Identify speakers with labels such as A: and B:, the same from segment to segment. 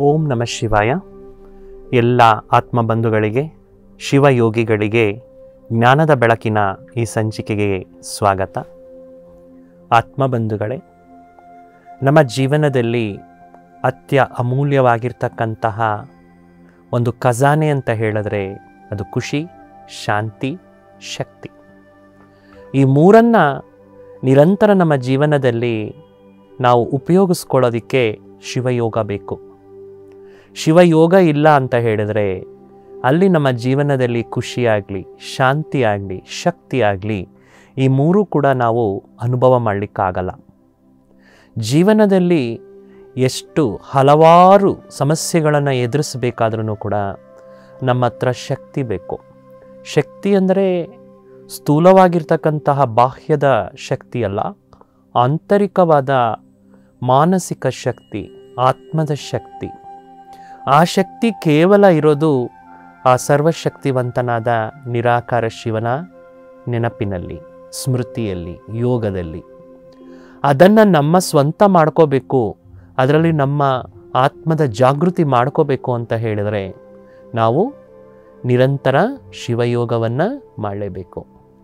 A: ಓಂ ನಮಃ ಶಿವಾಯ ಎಲ್ಲ ಆತ್ಮಬಂಧುಗಳಿಗೆ ಶಿವಯೋಗಿಗಳಿಗೆ ಜ್ಞಾನದ ಬೆಳಕಿನ ಈ ಸಂಚಿಕೆಗೆ ಸ್ವಾಗತ ಆತ್ಮಬಂಧುಗಳೇ ನಮ್ಮ ಜೀವನದಲ್ಲಿ ಅತ್ಯ ಅಮೂಲ್ಯವಾಗಿರ್ತಕ್ಕಂತಹ ಒಂದು ಖಜಾನೆ ಅಂತ ಹೇಳಿದ್ರೆ ಅದು ಖುಷಿ ಶಾಂತಿ ಶಕ್ತಿ ಈ ಮೂರನ್ನು ನಿರಂತರ ನಮ್ಮ ಜೀವನದಲ್ಲಿ ನಾವು ಉಪಯೋಗಿಸ್ಕೊಳ್ಳೋದಕ್ಕೆ ಶಿವಯೋಗ ಬೇಕು ಶಿವಯೋಗ ಇಲ್ಲ ಅಂತ ಹೇಳಿದರೆ ಅಲ್ಲಿ ನಮ್ಮ ಜೀವನದಲ್ಲಿ ಖುಷಿಯಾಗಲಿ ಶಾಂತಿ ಆಗಲಿ ಶಕ್ತಿ ಆಗಲಿ ಈ ಮೂರೂ ಕೂಡ ನಾವು ಅನುಭವ ಮಾಡಲಿಕ್ಕಾಗಲ್ಲ ಜೀವನದಲ್ಲಿ ಎಷ್ಟು ಹಲವಾರು ಸಮಸ್ಯೆಗಳನ್ನು ಎದುರಿಸಬೇಕಾದ್ರೂ ಕೂಡ ನಮ್ಮ ಹತ್ರ ಶಕ್ತಿ ಬೇಕು ಶಕ್ತಿ ಅಂದರೆ ಸ್ಥೂಲವಾಗಿರ್ತಕ್ಕಂತಹ ಬಾಹ್ಯದ ಶಕ್ತಿ ಅಲ್ಲ ಆಂತರಿಕವಾದ ಮಾನಸಿಕ ಶಕ್ತಿ ಆತ್ಮದ ಶಕ್ತಿ ಆ ಶಕ್ತಿ ಕೇವಲ ಇರೋದು ಆ ಸರ್ವಶಕ್ತಿವಂತನಾದ ನಿರಾಕಾರ ಶಿವನ ನೆನಪಿನಲ್ಲಿ ಸ್ಮೃತಿಯಲ್ಲಿ ಯೋಗದಲ್ಲಿ ಅದನ್ನು ನಮ್ಮ ಸ್ವಂತ ಮಾಡ್ಕೋಬೇಕು ಅದರಲ್ಲಿ ನಮ್ಮ ಆತ್ಮದ ಜಾಗೃತಿ ಮಾಡ್ಕೋಬೇಕು ಅಂತ ಹೇಳಿದರೆ ನಾವು ನಿರಂತರ ಶಿವಯೋಗವನ್ನು ಮಾಡಲೇಬೇಕು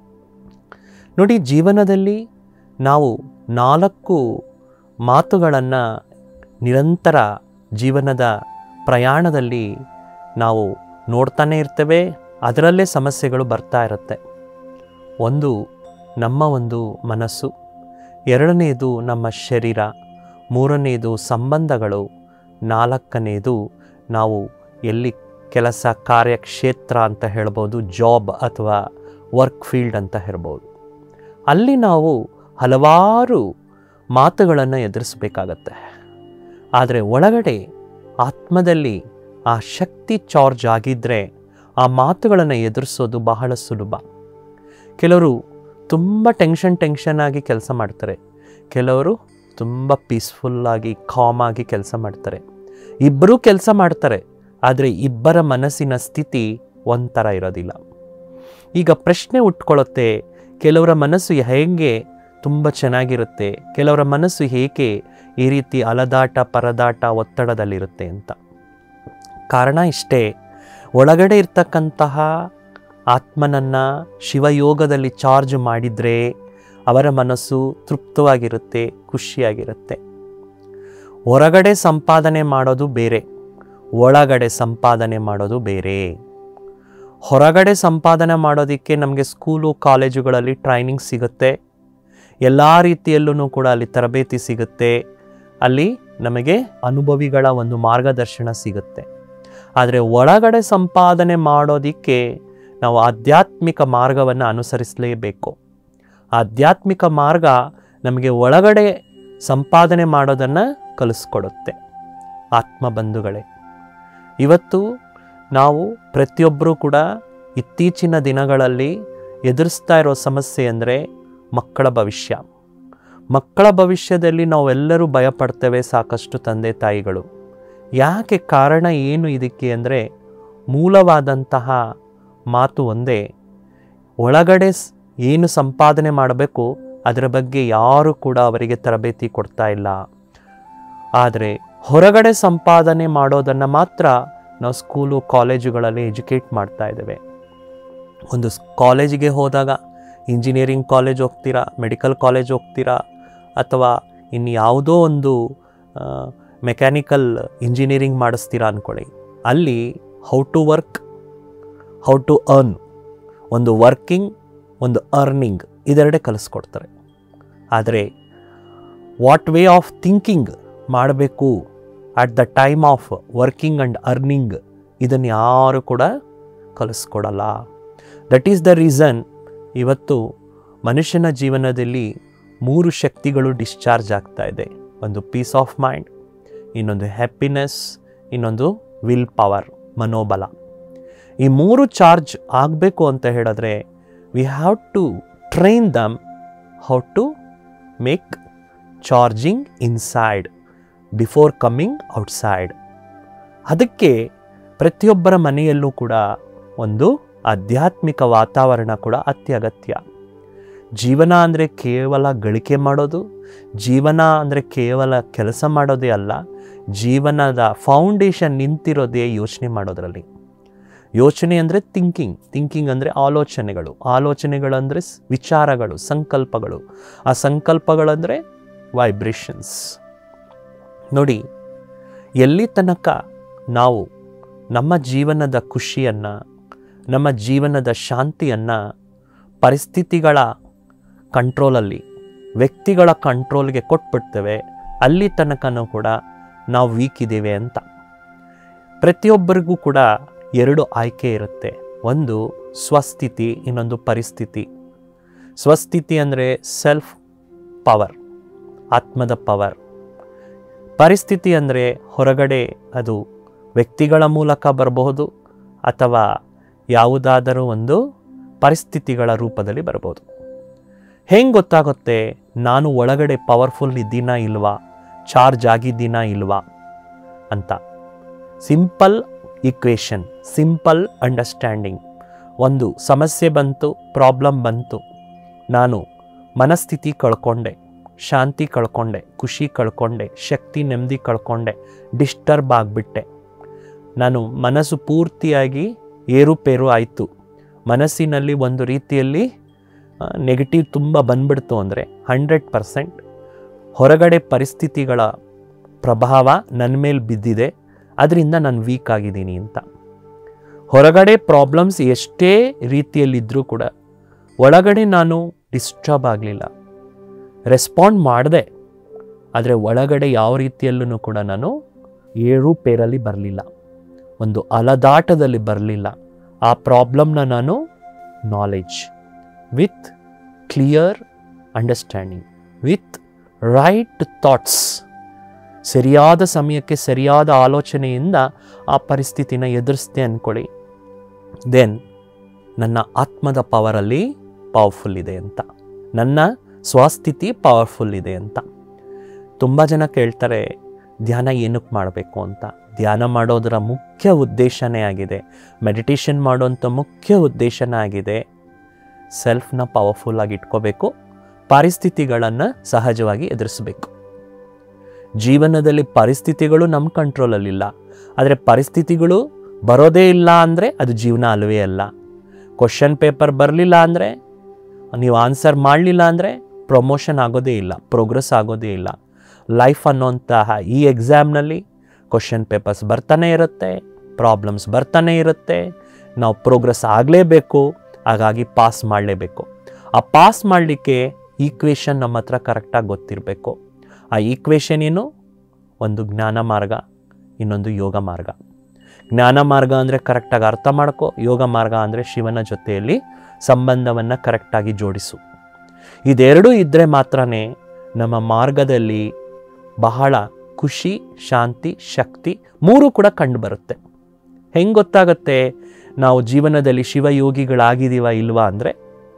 A: ನೋಡಿ ಜೀವನದಲ್ಲಿ ನಾವು ನಾಲ್ಕು ಮಾತುಗಳನ್ನು ನಿರಂತರ ಜೀವನದ ಪ್ರಯಾಣದಲ್ಲಿ ನಾವು ನೋಡ್ತಾನೆ ಇರ್ತೇವೆ ಅದರಲ್ಲೇ ಸಮಸ್ಯೆಗಳು ಬರ್ತಾ ಇರುತ್ತೆ ಒಂದು ನಮ್ಮ ಒಂದು ಮನಸ್ಸು ಎರಡನೆಯದು ನಮ್ಮ ಶರೀರ ಮೂರನೆಯದು ಸಂಬಂಧಗಳು ನಾಲ್ಕನೆಯದು ನಾವು ಎಲ್ಲಿ ಕೆಲಸ ಕಾರ್ಯಕ್ಷೇತ್ರ ಅಂತ ಹೇಳ್ಬೋದು ಜಾಬ್ ಅಥವಾ ವರ್ಕ್ ಫೀಲ್ಡ್ ಅಂತ ಹೇಳ್ಬೋದು ಅಲ್ಲಿ ನಾವು ಹಲವಾರು ಮಾತುಗಳನ್ನು ಎದುರಿಸಬೇಕಾಗತ್ತೆ ಆದರೆ ಒಳಗಡೆ ಆತ್ಮದಲ್ಲಿ ಆ ಶಕ್ತಿ ಚಾರ್ಜ್ ಆಗಿದ್ದರೆ ಆ ಮಾತುಗಳನ್ನು ಎದುರಿಸೋದು ಬಹಳ ಸುಲಭ ಕೆಲವರು ತುಂಬ ಟೆನ್ಷನ್ ಟೆನ್ಷನ್ ಆಗಿ ಕೆಲಸ ಮಾಡ್ತಾರೆ ಕೆಲವರು ತುಂಬ ಪೀಸ್ಫುಲ್ಲಾಗಿ ಕಾಮಾಗಿ ಕೆಲಸ ಮಾಡ್ತಾರೆ ಇಬ್ಬರೂ ಕೆಲಸ ಮಾಡ್ತಾರೆ ಆದರೆ ಇಬ್ಬರ ಮನಸ್ಸಿನ ಸ್ಥಿತಿ ಒಂಥರ ಇರೋದಿಲ್ಲ ಈಗ ಪ್ರಶ್ನೆ ಉಟ್ಕೊಳ್ಳುತ್ತೆ ಕೆಲವರ ಮನಸ್ಸು ಹೇಗೆ ತುಂಬ ಚೆನ್ನಾಗಿರುತ್ತೆ ಕೆಲವರ ಮನಸ್ಸು ಹೇಗೆ ಈ ರೀತಿ ಅಲದಾಟ ಪರದಾಟ ಒತ್ತಡದಲ್ಲಿರುತ್ತೆ ಅಂತ ಕಾರಣ ಇಷ್ಟೇ ಒಳಗಡೆ ಇರ್ತಕ್ಕಂತಹ ಆತ್ಮನನ್ನು ಶಿವಯೋಗದಲ್ಲಿ ಚಾರ್ಜ್ ಮಾಡಿದರೆ ಅವರ ಮನಸ್ಸು ತೃಪ್ತವಾಗಿರುತ್ತೆ ಖುಷಿಯಾಗಿರುತ್ತೆ ಹೊರಗಡೆ ಸಂಪಾದನೆ ಮಾಡೋದು ಬೇರೆ ಒಳಗಡೆ ಸಂಪಾದನೆ ಮಾಡೋದು ಬೇರೆ ಹೊರಗಡೆ ಸಂಪಾದನೆ ಮಾಡೋದಕ್ಕೆ ನಮಗೆ ಸ್ಕೂಲು ಕಾಲೇಜುಗಳಲ್ಲಿ ಟ್ರೈನಿಂಗ್ ಸಿಗುತ್ತೆ ಎಲ್ಲ ರೀತಿಯಲ್ಲೂ ಕೂಡ ಅಲ್ಲಿ ತರಬೇತಿ ಸಿಗುತ್ತೆ ಅಲ್ಲಿ ನಮಗೆ ಅನುಭವಿಗಳ ಒಂದು ಮಾರ್ಗದರ್ಶನ ಸಿಗುತ್ತೆ ಆದರೆ ಒಳಗಡೆ ಸಂಪಾದನೆ ಮಾಡೋದಕ್ಕೆ ನಾವು ಆಧ್ಯಾತ್ಮಿಕ ಮಾರ್ಗವನ್ನು ಅನುಸರಿಸಲೇಬೇಕು ಆಧ್ಯಾತ್ಮಿಕ ಮಾರ್ಗ ನಮಗೆ ಒಳಗಡೆ ಸಂಪಾದನೆ ಮಾಡೋದನ್ನು ಕಲಿಸ್ಕೊಡುತ್ತೆ ಆತ್ಮಬಂಧುಗಳೇ ಇವತ್ತು ನಾವು ಪ್ರತಿಯೊಬ್ಬರೂ ಕೂಡ ಇತ್ತೀಚಿನ ದಿನಗಳಲ್ಲಿ ಎದುರಿಸ್ತಾ ಇರೋ ಸಮಸ್ಯೆ ಅಂದರೆ ಮಕ್ಕಳ ಭವಿಷ್ಯ ಮಕ್ಕಳ ಭವಿಷ್ಯದಲ್ಲಿ ನಾವೆಲ್ಲರೂ ಭಯಪಡ್ತೇವೆ ಸಾಕಷ್ಟು ತಂದೆ ತಾಯಿಗಳು ಯಾಕೆ ಕಾರಣ ಏನು ಇದಕ್ಕೆ ಅಂದರೆ ಮೂಲವಾದಂತಹ ಮಾತು ಒಂದೇ ಒಳಗಡೆ ಸ್- ಏನು ಸಂಪಾದನೆ ಮಾಡಬೇಕು ಅದರ ಬಗ್ಗೆ ಯಾರು ಕೂಡ ಅವರಿಗೆ ತರಬೇತಿ ಕೊಡ್ತಾ ಇಲ್ಲ ಆದರೆ ಹೊರಗಡೆ ಸಂಪಾದನೆ ಮಾಡೋದನ್ನು ಮಾತ್ರ ನಾವು ಸ್ಕೂಲು ಕಾಲೇಜುಗಳಲ್ಲಿ ಎಜುಕೇಟ್ ಮಾಡ್ತಾ ಇದ್ದೇವೆ ಒಂದು ಸ್- ಕಾಲೇಜಿಗೆ ಹೋದಾಗ ಇಂಜಿನಿಯರಿಂಗ್ ಕಾಲೇಜ್ ಹೋಗ್ತೀರಾ ಮೆಡಿಕಲ್ ಕಾಲೇಜ್ ಹೋಗ್ತೀರಾ ಅಥವಾ ಇನ್ನು ಯಾವುದೋ ಒಂದು ಮೆಕ್ಯಾನಿಕಲ್ ಇಂಜಿನಿಯರಿಂಗ್ ಮಾಡಿಸ್ತೀರಾ ಅಂದ್ಕೊಳ್ಳಿ ಅಲ್ಲಿ how to work how to earn ಒಂದು ವರ್ಕಿಂಗ್ ಒಂದು ಅರ್ನಿಂಗ್ ಇದೆರಡೇ ಕಲಿಸ್ಕೊಡ್ತಾರೆ ಆದರೆ ವಾಟ್ ವೇ ಆಫ್ ಥಿಂಕಿಂಗ್ ಮಾಡಬೇಕು at the time of working and earning ಇದನ್ನು ಯಾರು ಕೂಡ ಕಲಿಸ್ಕೊಡಲ್ಲ ದಟ್ ಈಸ್ ದ ರೀಸನ್ ಇವತ್ತು ಮನುಷ್ಯನ ಜೀವನದಲ್ಲಿ ಮೂರು ಶಕ್ತಿಗಳು ಡಿಸ್ಚಾರ್ಜ್ ಆಗ್ತಾ ಇದೆ ಒಂದು ಪೀಸ್ ಆಫ್ ಮೈಂಡ್ ಇನ್ನೊಂದು ಹ್ಯಾಪಿನೆಸ್ ಇನ್ನೊಂದು ವಿಲ್ ಪವರ್ ಮನೋಬಲ ಈ ಮೂರು ಚಾರ್ಜ್ ಆಗಬೇಕು ಅಂತ ಹೇಳಿದ್ರೆ we have to train them how to make charging inside before coming outside ಅದಕ್ಕೆ ಪ್ರತಿಯೊಬ್ಬರ ಮನೆಯಲ್ಲೂ ಕೂಡ ಒಂದು ಆಧ್ಯಾತ್ಮಿಕ ವಾತಾವರಣ ಕೂಡ ಅತ್ಯಗತ್ಯ ಜೀವನ ಅಂದರೆ ಕೇವಲ ಗಳಿಕೆ ಮಾಡೋದು ಜೀವನ ಅಂದರೆ ಕೇವಲ ಕೆಲಸ ಮಾಡೋದೇ ಅಲ್ಲ ಜೀವನದ ಫೌಂಡೇಶನ್ ನಿಂತಿರೋದೇ ಯೋಚನೆ ಮಾಡೋದ್ರಲ್ಲಿ ಯೋಚನೆ ಅಂದರೆ ಥಿಂಕಿಂಗ್ ಥಿಂಕಿಂಗ್ ಅಂದರೆ ಆಲೋಚನೆಗಳು ಆಲೋಚನೆಗಳಂದರೆ ಸ್- ವಿಚಾರಗಳು ಸಂಕಲ್ಪಗಳು ಆ ಸಂಕಲ್ಪಗಳಂದರೆ ವೈಬ್ರೇಷನ್ಸ್ ನೋಡಿ ಎಲ್ಲಿ ತನಕ ನಾವು ನಮ್ಮ ಜೀವನದ ಖುಷಿಯನ್ನು ನಮ್ಮ ಜೀವನದ ಶಾಂತಿಯನ್ನು ಪರಿಸ್ಥಿತಿಗಳ ಕಂಟ್ರೋಲಲ್ಲಿ ವ್ಯಕ್ತಿಗಳ ಕಂಟ್ರೋಲ್ಗೆ ಕೊಟ್ಬಿಡ್ತೇವೆ ಅಲ್ಲಿ ತನಕನೂ ಕೂಡ ನಾವು ವೀಕ್ ಇದ್ದೇವೆ ಅಂತ ಪ್ರತಿಯೊಬ್ಬರಿಗೂ ಕೂಡ ಎರಡು ಆಯ್ಕೆ ಇರುತ್ತೆ ಒಂದು ಸ್ವಸ್ಥಿತಿ ಇನ್ನೊಂದು ಪರಿಸ್ಥಿತಿ ಸ್ವಸ್ಥಿತಿ ಅಂದರೆ ಸೆಲ್ಫ್ ಪವರ್ ಆತ್ಮದ ಪವರ್ ಪರಿಸ್ಥಿತಿ ಅಂದರೆ ಹೊರಗಡೆ ಅದು ವ್ಯಕ್ತಿಗಳ ಮೂಲಕ ಬರಬಹುದು ಅಥವಾ ಯಾವುದಾದರೂ ಒಂದು ಪರಿಸ್ಥಿತಿಗಳ ರೂಪದಲ್ಲಿ ಬರಬಹುದು ಹೆಂಗೆ ಗೊತ್ತಾಗುತ್ತೆ ನಾನು ಒಳಗಡೆ ಪವರ್ಫುಲ್ ಇದ್ದೀನಾ ಇಲ್ವಾ ಚಾರ್ಜ್ ಆಗಿದ್ದೀನಾ ಇಲ್ವಾ ಅಂತ ಸಿಂಪಲ್ ಈಕ್ವೇಷನ್ ಸಿಂಪಲ್ ಅಂಡರ್ಸ್ಟ್ಯಾಂಡಿಂಗ್ ಒಂದು ಸಮಸ್ಯೆ ಬಂತು ಪ್ರಾಬ್ಲಮ್ ಬಂತು ನಾನು ಮನಸ್ಥಿತಿ ಕಳ್ಕೊಂಡೆ ಶಾಂತಿ ಕಳ್ಕೊಂಡೆ ಖುಷಿ ಕಳ್ಕೊಂಡೆ ಶಕ್ತಿ ನೆಮ್ಮದಿ ಕಳ್ಕೊಂಡೆ ಡಿಸ್ಟರ್ಬ್ ಆಗಿಬಿಟ್ಟೆ ನಾನು ಮನಸ್ಸು ಪೂರ್ತಿಯಾಗಿ ಏರುಪೇರು ಆಯಿತು ಮನಸ್ಸಿನಲ್ಲಿ ಒಂದು ರೀತಿಯಲ್ಲಿ ನೆಗೆಟಿವ್ ತುಂಬ ಬಂದ್ಬಿಡ್ತು ಅಂದರೆ ಹಂಡ್ರೆಡ್ ಪರ್ಸೆಂಟ್ ಹೊರಗಡೆ ಪರಿಸ್ಥಿತಿಗಳ ಪ್ರಭಾವ ನನ್ನ ಮೇಲೆ ಬಿದ್ದಿದೆ ಅದರಿಂದ ನಾನು ವೀಕ್ ಆಗಿದ್ದೀನಿ ಅಂತ ಹೊರಗಡೆ ಪ್ರಾಬ್ಲಮ್ಸ್ ಎಷ್ಟೇ ರೀತಿಯಲ್ಲಿದ್ದರೂ ಕೂಡ ಒಳಗಡೆ ನಾನು ಡಿಸ್ಟರ್ಬ್ ಆಗಲಿಲ್ಲ ರೆಸ್ಪಾಂಡ್ ಮಾಡಿದೆ ಆದರೆ ಒಳಗಡೆ ಯಾವ ರೀತಿಯಲ್ಲೂ ಕೂಡ ನಾನು ಏರುಪೇರಲ್ಲಿ ಬರಲಿಲ್ಲ ಒಂದು ಅಲದಾಟದಲ್ಲಿ ಬರಲಿಲ್ಲ ಆ ಪ್ರಾಬ್ಲಮ್ನ ನಾನು knowledge with clear understanding with right thoughts ಸರಿಯಾದ ಸಮಯಕ್ಕೆ ಸರಿಯಾದ ಆಲೋಚನೆಯಿಂದ ಆ ಪರಿಸ್ಥಿತಿನ ಎದುರಿಸ್ದೆ ಅಂದ್ಕೊಳ್ಳಿ ದೆನ್ ನನ್ನ ಆತ್ಮದ ಪವರಲ್ಲಿ ಪವರ್ಫುಲ್ ಇದೆ ಅಂತ ನನ್ನ ಸ್ವಸ್ಥಿತಿ ಪವರ್ಫುಲ್ ಇದೆ ಅಂತ ತುಂಬ ಜನ ಕೇಳ್ತಾರೆ ಧ್ಯಾನ ಏನಕ್ಕೆ ಮಾಡಬೇಕು ಅಂತ ಧ್ಯಾನ ಮಾಡೋದರ ಮುಖ್ಯ ಉದ್ದೇಶನೇ ಆಗಿದೆ ಮೆಡಿಟೇಷನ್ ಮಾಡೋಂಥ ಮುಖ್ಯ ಉದ್ದೇಶನೇ ಆಗಿದೆ ಸೆಲ್ಫ್ನ ಪವರ್ಫುಲ್ ಆಗಿ ಇಟ್ಕೋಬೇಕು ಪರಿಸ್ಥಿತಿಗಳನ್ನು ಸಹಜವಾಗಿ ಎದುರಿಸಬೇಕು ಜೀವನದಲ್ಲಿ ಪರಿಸ್ಥಿತಿಗಳು ನಮ್ಮ ಕಂಟ್ರೋಲಲ್ಲಿಲ್ಲ ಆದರೆ ಪರಿಸ್ಥಿತಿಗಳು ಬರೋದೇ ಇಲ್ಲ ಅಂದರೆ ಅದು ಜೀವನ ಅಲ್ಲವೇ ಅಲ್ಲ ಕ್ವಶನ್ ಪೇಪರ್ ಬರಲಿಲ್ಲ ಅಂದರೆ ನೀವು ಆನ್ಸರ್ ಮಾಡಲಿಲ್ಲ ಅಂದರೆ ಪ್ರಮೋಷನ್ ಆಗೋದೇ ಇಲ್ಲ ಪ್ರೋಗ್ರೆಸ್ ಆಗೋದೇ ಇಲ್ಲ ಲೈಫ್ ಅನ್ನೋಂತಹ ಈ ಎಕ್ಸಾಮ್ನಲ್ಲಿ ಕ್ವಶನ್ ಪೇಪರ್ಸ್ ಬರ್ತಾನೆ ಇರುತ್ತೆ ಪ್ರಾಬ್ಲಮ್ಸ್ ಬರ್ತಾನೆ ಇರುತ್ತೆ ನಾವು ಪ್ರೋಗ್ರೆಸ್ ಆಗಲೇಬೇಕು ಹಾಗಾಗಿ ಪಾಸ್ ಮಾಡಲೇಬೇಕು ಆ ಪಾಸ್ ಮಾಡಲಿಕ್ಕೆ ಈಕ್ವೇಷನ್ ನಮ್ಮ ಹತ್ರ ಕರೆಕ್ಟಾಗಿ ಗೊತ್ತಿರಬೇಕು ಆ ಈಕ್ವೇಷನ್ ಏನು ಒಂದು ಜ್ಞಾನ ಮಾರ್ಗ ಇನ್ನೊಂದು ಯೋಗ ಮಾರ್ಗ ಜ್ಞಾನ ಮಾರ್ಗ ಅಂದರೆ ಕರೆಕ್ಟಾಗಿ ಅರ್ಥ ಮಾಡ್ಕೋ ಯೋಗ ಮಾರ್ಗ ಅಂದರೆ ಶಿವನ ಜೊತೆಯಲ್ಲಿ ಸಂಬಂಧವನ್ನು ಕರೆಕ್ಟಾಗಿ ಜೋಡಿಸು ಇದೆರಡೂ ಇದ್ದರೆ ಮಾತ್ರನೇ ನಮ್ಮ ಮಾರ್ಗದಲ್ಲಿ ಬಹಳ ಖುಷಿ ಶಾಂತಿ ಶಕ್ತಿ ಮೂರೂ ಕೂಡ ಕಂಡುಬರುತ್ತೆ ಹೆಂಗೆ ಗೊತ್ತಾಗುತ್ತೆ ನಾವು ಜೀವನದಲ್ಲಿ ಶಿವಯೋಗಿಗಳಾಗಿದ್ದೀವ ಇಲ್ವಾ ಅಂದರೆ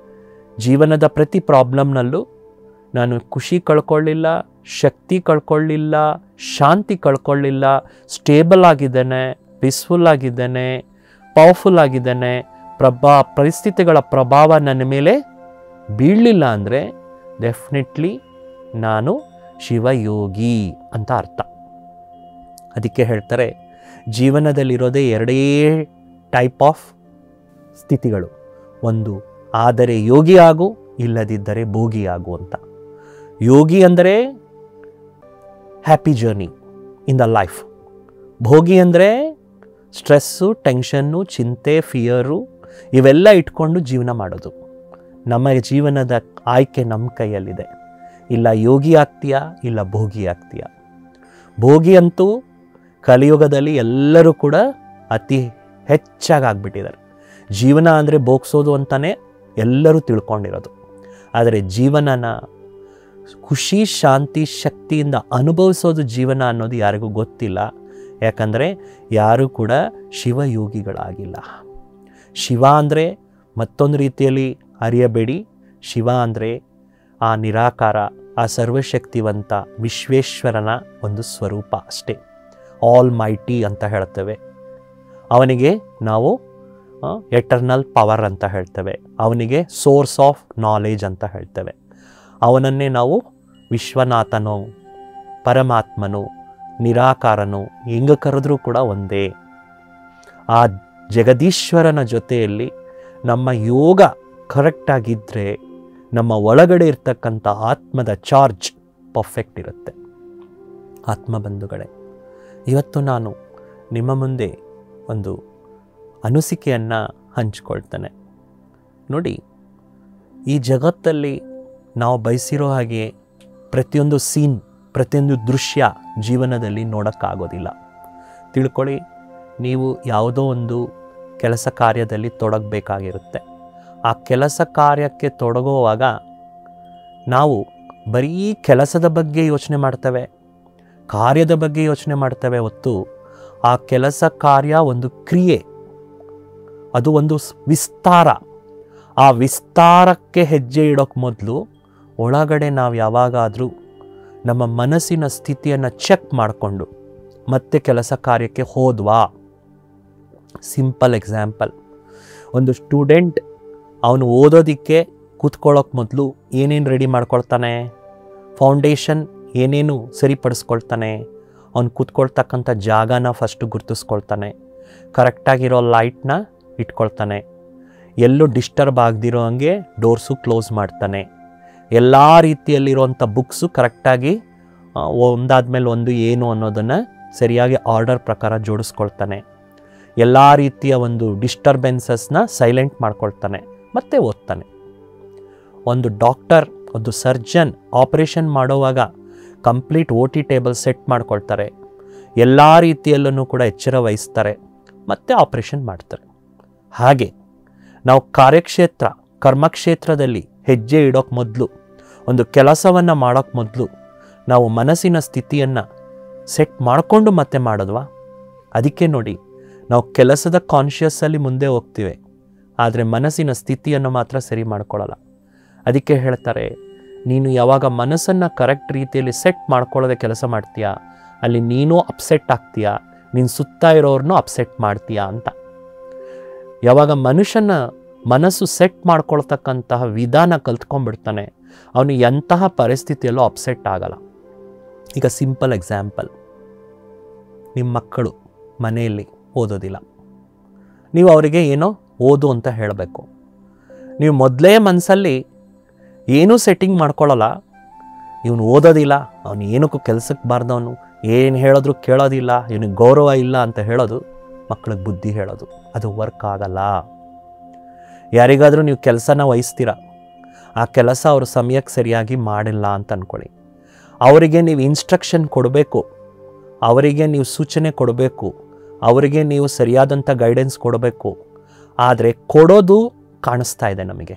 A: ಜೀವನದ ಪ್ರತಿ ಪ್ರಾಬ್ಲಮ್ನಲ್ಲೂ ನಾನು ಖುಷಿ ಕಳ್ಕೊಳ್ಳಿಲ್ಲ ಶಕ್ತಿ ಕಳ್ಕೊಳ್ಳಿಲ್ಲ ಶಾಂತಿ ಕಳ್ಕೊಳ್ಳಿಲ್ಲ ಸ್ಟೇಬಲ್ ಆಗಿದ್ದೇನೆ ಪೀಸ್ಫುಲ್ ಆಗಿದ್ದೇನೆ ಪವರ್ಫುಲ್ ಆಗಿದ್ದೇನೆ ಪ್ರಭಾ ಪರಿಸ್ಥಿತಿಗಳ ಪ್ರಭಾವ ನನ್ನ ಮೇಲೆ ಬೀಳಲಿಲ್ಲ ಅಂದರೆ ಡೆಫಿನೆಟ್ಲಿ ನಾನು ಶಿವಯೋಗಿ ಅಂತ ಅರ್ಥ ಅದಕ್ಕೆ ಹೇಳ್ತಾರೆ ಜೀವನದಲ್ಲಿರೋದೇ ಎರಡೇ ಟೈಪ್ ಆಫ್ ಸ್ಥಿತಿಗಳು ಒಂದು ಆದರೆ ಯೋಗಿ ಆಗು ಇಲ್ಲದಿದ್ದರೆ ಭೋಗಿ ಆಗು ಅಂತ ಯೋಗಿ ಅಂದರೆ happy journey in the life ಭೋಗಿ ಅಂದರೆ ಸ್ಟ್ರೆಸ್ಸು ಟೆನ್ಷನ್ನು ಚಿಂತೆ ಫಿಯರು ಇವೆಲ್ಲ ಇಟ್ಕೊಂಡು ಜೀವನ ಮಾಡೋದು ನಮ್ಮ ಜೀವನದ ಆಯ್ಕೆ ನಮ್ಮ ಕೈಯಲ್ಲಿದೆ ಇಲ್ಲ ಯೋಗಿ ಆಗ್ತೀಯಾ ಇಲ್ಲ ಭೋಗಿ ಆಗ್ತೀಯಾ ಭೋಗಿ ಅಂತೂ ಕಲಿಯುಗದಲ್ಲಿ ಎಲ್ಲರೂ ಕೂಡ ಅತಿ ಹೆಚ್ಚಾಗಿ ಆಗ್ಬಿಟ್ಟಿದ್ದಾರೆ ಜೀವನ ಅಂದರೆ ಭೋಗಿಸೋದು ಅಂತಲೇ ಎಲ್ಲರೂ ತಿಳ್ಕೊಂಡಿರೋದು ಆದರೆ ಜೀವನನ ಖುಷಿ ಶಾಂತಿ ಶಕ್ತಿಯಿಂದ ಅನುಭವಿಸೋದು ಜೀವನ ಅನ್ನೋದು ಯಾರಿಗೂ ಗೊತ್ತಿಲ್ಲ ಯಾಕಂದರೆ ಯಾರೂ ಕೂಡ ಶಿವಯೋಗಿಗಳಾಗಿಲ್ಲ ಶಿವ ಅಂದರೆ ಮತ್ತೊಂದು ರೀತಿಯಲ್ಲಿ ಅರಿಯಬೇಡಿ ಶಿವ ಅಂದರೆ ಆ ನಿರಾಕಾರ ಆ ಸರ್ವಶಕ್ತಿವಂತ ವಿಶ್ವೇಶ್ವರನ ಒಂದು ಸ್ವರೂಪ ಅಷ್ಟೇ ಆಲ್ ಮೈಟಿ ಅಂತ ಹೇಳ್ತೇವೆ ಅವನಿಗೆ ನಾವು ಎಟರ್ನಲ್ ಪವರ್ ಅಂತ ಹೇಳ್ತೇವೆ ಅವನಿಗೆ ಸೋರ್ಸ್ ಆಫ್ ನಾಲೇಜ್ ಅಂತ ಹೇಳ್ತೇವೆ ಅವನನ್ನೇ ನಾವು ವಿಶ್ವನಾಥನೋ ಪರಮಾತ್ಮನು ನಿರಾಕಾರನು ಹೆಂಗೆ ಕರೆದ್ರೂ ಕೂಡ ಒಂದೇ ಆ ಜಗದೀಶ್ವರನ ಜೊತೆಯಲ್ಲಿ ನಮ್ಮ ಯೋಗ ಕರೆಕ್ಟಾಗಿದ್ದರೆ ನಮ್ಮ ಒಳಗಡೆ ಇರ್ತಕ್ಕಂಥ ಆತ್ಮದ ಚಾರ್ಜ್ ಪರ್ಫೆಕ್ಟ್ ಇರುತ್ತೆ ಆತ್ಮಬಂಧುಗಳೇ ಇವತ್ತು ನಾನು ನಿಮ್ಮ ಮುಂದೆ ಒಂದು ಅನಿಸಿಕೆಯನ್ನು ಹಂಚ್ಕೊಳ್ತೇನೆ ನೋಡಿ ಈ ಜಗತ್ತಲ್ಲಿ ನಾವು ಬಯಸಿರೋ ಹಾಗೆ ಪ್ರತಿಯೊಂದು ಸೀನ್ ಪ್ರತಿಯೊಂದು ದೃಶ್ಯ ಜೀವನದಲ್ಲಿ ನೋಡೋಕ್ಕಾಗೋದಿಲ್ಲ ತಿಳ್ಕೊಳ್ಳಿ ನೀವು ಯಾವುದೋ ಒಂದು ಕೆಲಸ ಕಾರ್ಯದಲ್ಲಿ ತೊಡಗಬೇಕಾಗಿರುತ್ತೆ ಆ ಕೆಲಸ ಕಾರ್ಯಕ್ಕೆ ತೊಡಗುವಾಗ ನಾವು ಬರೀ ಕೆಲಸದ ಬಗ್ಗೆ ಯೋಚನೆ ಮಾಡ್ತೇವೆ ಕಾರ್ಯದ ಬಗ್ಗೆ ಯೋಚನೆ ಮಾಡ್ತೇವೆ ಹೊತ್ತು ಆ ಕೆಲಸ ಕಾರ್ಯ ಒಂದು ಕ್ರಿಯೆ ಅದು ಒಂದು ಸ್- ವಿಸ್ತಾರ ಆ ವಿಸ್ತಾರಕ್ಕೆ ಹೆಜ್ಜೆ ಇಡೋಕ್ಕೆ ಮೊದಲು ಒಳಗಡೆ ನಾವು ಯಾವಾಗಾದರೂ ನಮ್ಮ ಮನಸ್ಸಿನ ಸ್ಥಿತಿಯನ್ನು ಚೆಕ್ ಮಾಡಿಕೊಂಡು ಮತ್ತೆ ಕೆಲಸ ಕಾರ್ಯಕ್ಕೆ ಹೋದ್ವಾ ಸಿಂಪಲ್ ಎಕ್ಸಾಂಪಲ್ ಒಂದು ಸ್ಟೂಡೆಂಟ್ ಅವನು ಓದೋದಕ್ಕೆ ಕೂತ್ಕೊಳ್ಳೋಕೆ ಮೊದಲು ಏನೇನು ರೆಡಿ ಮಾಡ್ಕೊಳ್ತಾನೆ ಫೌಂಡೇಶನ್ ಏನೇನು ಸರಿಪಡಿಸ್ಕೊಳ್ತಾನೆ ಅವ್ನು ಕೂತ್ಕೊಳ್ತಕ್ಕಂಥ ಜಾಗನ ಫಸ್ಟು ಗುರ್ತಿಸ್ಕೊಳ್ತಾನೆ ಕರೆಕ್ಟಾಗಿರೋ ಲೈಟ್ನ ಇಟ್ಕೊಳ್ತಾನೆ ಎಲ್ಲೂ ಡಿಸ್ಟರ್ಬ್ ಆಗದಿರೋ ಹಂಗೆ ಡೋರ್ಸು ಕ್ಲೋಸ್ ಮಾಡ್ತಾನೆ ಎಲ್ಲ ರೀತಿಯಲ್ಲಿರುವಂಥ ಬುಕ್ಸು ಕರೆಕ್ಟಾಗಿ ಒಂದಾದ್ಮೇಲೆ ಒಂದು ಏನು ಅನ್ನೋದನ್ನು ಸರಿಯಾಗಿ ಆರ್ಡರ್ ಪ್ರಕಾರ ಜೋಡಿಸ್ಕೊಳ್ತಾನೆ ಎಲ್ಲ ರೀತಿಯ ಒಂದು ಡಿಸ್ಟರ್ಬೆನ್ಸಸ್ನ ಸೈಲೆಂಟ್ ಮಾಡ್ಕೊಳ್ತಾನೆ ಮತ್ತೆ ಓದ್ತಾನೆ ಒಂದು ಡಾಕ್ಟರ್ ಒಂದು ಸರ್ಜನ್ ಆಪರೇಷನ್ ಮಾಡುವಾಗ complete O T table set ಮಾಡ್ಕೊಳ್ತಾರೆ ಎಲ್ಲ ರೀತಿಯಲ್ಲೂ ಕೂಡ ಎಚ್ಚರ ವಹಿಸ್ತಾರೆ ಮತ್ತೆ ಆಪರೇಷನ್ ಮಾಡ್ತಾರೆ ಹಾಗೆ ನಾವು ಕಾರ್ಯಕ್ಷೇತ್ರ ಕರ್ಮಕ್ಷೇತ್ರದಲ್ಲಿ ಹೆಜ್ಜೆ ಇಡೋಕ್ಕೆ ಮೊದಲು ಒಂದು ಕೆಲಸವನ್ನು ಮಾಡೋಕ್ಕೆ ಮೊದಲು ನಾವು ಮನಸ್ಸಿನ ಸ್ಥಿತಿಯನ್ನು ಸೆಟ್ ಮಾಡಿಕೊಂಡು ಮತ್ತೆ ಮಾಡಿದ್ವಾ ಅದಕ್ಕೆ ನೋಡಿ ನಾವು ಕೆಲಸದ ಕಾನ್ಷಿಯಸ್ಸಲ್ಲಿ ಮುಂದೆ ಹೋಗ್ತೀವಿ ಆದರೆ ಮನಸ್ಸಿನ ಸ್ಥಿತಿಯನ್ನು ಮಾತ್ರ ಸರಿ ಮಾಡ್ಕೊಳ್ಳಲ್ಲ ಅದಕ್ಕೆ ಹೇಳ್ತಾರೆ ನೀನು ಯಾವಾಗ ಮನಸ್ಸನ್ನು ಕರೆಕ್ಟ್ ರೀತಿಯಲ್ಲಿ ಸೆಟ್ ಮಾಡ್ಕೊಳ್ಳೋದೆ ಕೆಲಸ ಮಾಡ್ತೀಯಾ ಅಲ್ಲಿ ನೀನು ಅಪ್ಸೆಟ್ ಆಗ್ತೀಯಾ ನಿನ್ನ ಸುತ್ತ ಇರೋರನ್ನೂ ಅಪ್ಸೆಟ್ ಮಾಡ್ತೀಯಾ ಅಂತ ಯಾವಾಗ ಮನುಷ್ಯನ ಮನಸ್ಸು ಸೆಟ್ ಮಾಡ್ಕೊಳ್ತಕ್ಕಂತಹ ವಿಧಾನ ಕಲ್ತ್ಕೊಂಡ್ಬಿಡ್ತಾನೆ ಅವನು ಎಂತಹ ಪರಿಸ್ಥಿತಿಯಲ್ಲೂ ಅಪ್ಸೆಟ್ ಆಗಲ್ಲ ಈಗ ಸಿಂಪಲ್ ಎಕ್ಸಾಂಪಲ್ ನಿಮ್ಮ ಮಕ್ಕಳು ಮನೆಯಲ್ಲಿ ಓದೋದಿಲ್ಲ ನೀವು ಅವರಿಗೆ ಏನೋ ಓದು ಅಂತ ಹೇಳಬೇಕು ನೀವು ಮೊದಲೇ ಮನಸ್ಸಲ್ಲಿ ಏನೂ ಸೆಟ್ಟಿಂಗ್ ಮಾಡ್ಕೊಳ್ಳಲ್ಲ ಇವನು ಓದೋದಿಲ್ಲ ಅವನು ಏನಕ್ಕೂ ಕೆಲಸಕ್ಕೆ ಬಾರ್ದವನು ಏನು ಹೇಳಿದ್ರು ಕೇಳೋದಿಲ್ಲ ಇವನಿಗೆ ಗೌರವ ಇಲ್ಲ ಅಂತ ಹೇಳೋದು ಮಕ್ಕಳಿಗೆ ಬುದ್ಧಿ ಹೇಳೋದು ಅದು ವರ್ಕ್ ಆಗಲ್ಲ ಯಾರಿಗಾದರೂ ನೀವು ಕೆಲಸನ ವಹಿಸ್ತೀರ ಆ ಕೆಲಸ ಅವರು ಸಮಯಕ್ಕೆ ಸರಿಯಾಗಿ ಮಾಡಿಲ್ಲ ಅಂತ ಅಂದ್ಕೊಳ್ಳಿ ಅವರಿಗೆ ನೀವು ಇನ್ಸ್ಟ್ರಕ್ಷನ್ ಕೊಡಬೇಕು ಅವರಿಗೆ ನೀವು ಸೂಚನೆ ಕೊಡಬೇಕು ಅವರಿಗೆ ನೀವು ಸರಿಯಾದಂಥ ಗೈಡೆನ್ಸ್ ಕೊಡಬೇಕು ಆದರೆ ಕೊಡೋದು ಕಾಣಿಸ್ತಾ ಇದೆ ನಮಗೆ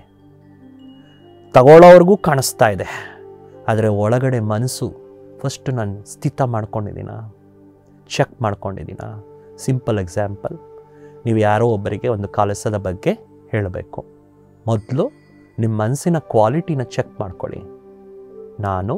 A: ತಗೊಳ್ಳೋವ್ರಿಗೂ ಕಾಣಿಸ್ತಾ ಇದೆ ಆದರೆ ಒಳಗಡೆ ಮನಸ್ಸು ಫಸ್ಟ್ ನಾನು ಸ್ಥಿತ ಮಾಡ್ಕೊಂಡಿದ್ದೀನ ಚೆಕ್ ಮಾಡ್ಕೊಂಡಿದ್ದೀನ ಸಿಂಪಲ್ ಎಕ್ಸಾಂಪಲ್ ನೀವು ಯಾರೋ ಒಬ್ಬರಿಗೆ ಒಂದು ಕೆಲಸದ ಬಗ್ಗೆ ಹೇಳಬೇಕು ಮೊದಲು ನಿಮ್ಮ ಮನಸ್ಸಿನ ಕ್ವಾಲಿಟಿನ ಚೆಕ್ ಮಾಡ್ಕೊಳ್ಳಿ ನಾನು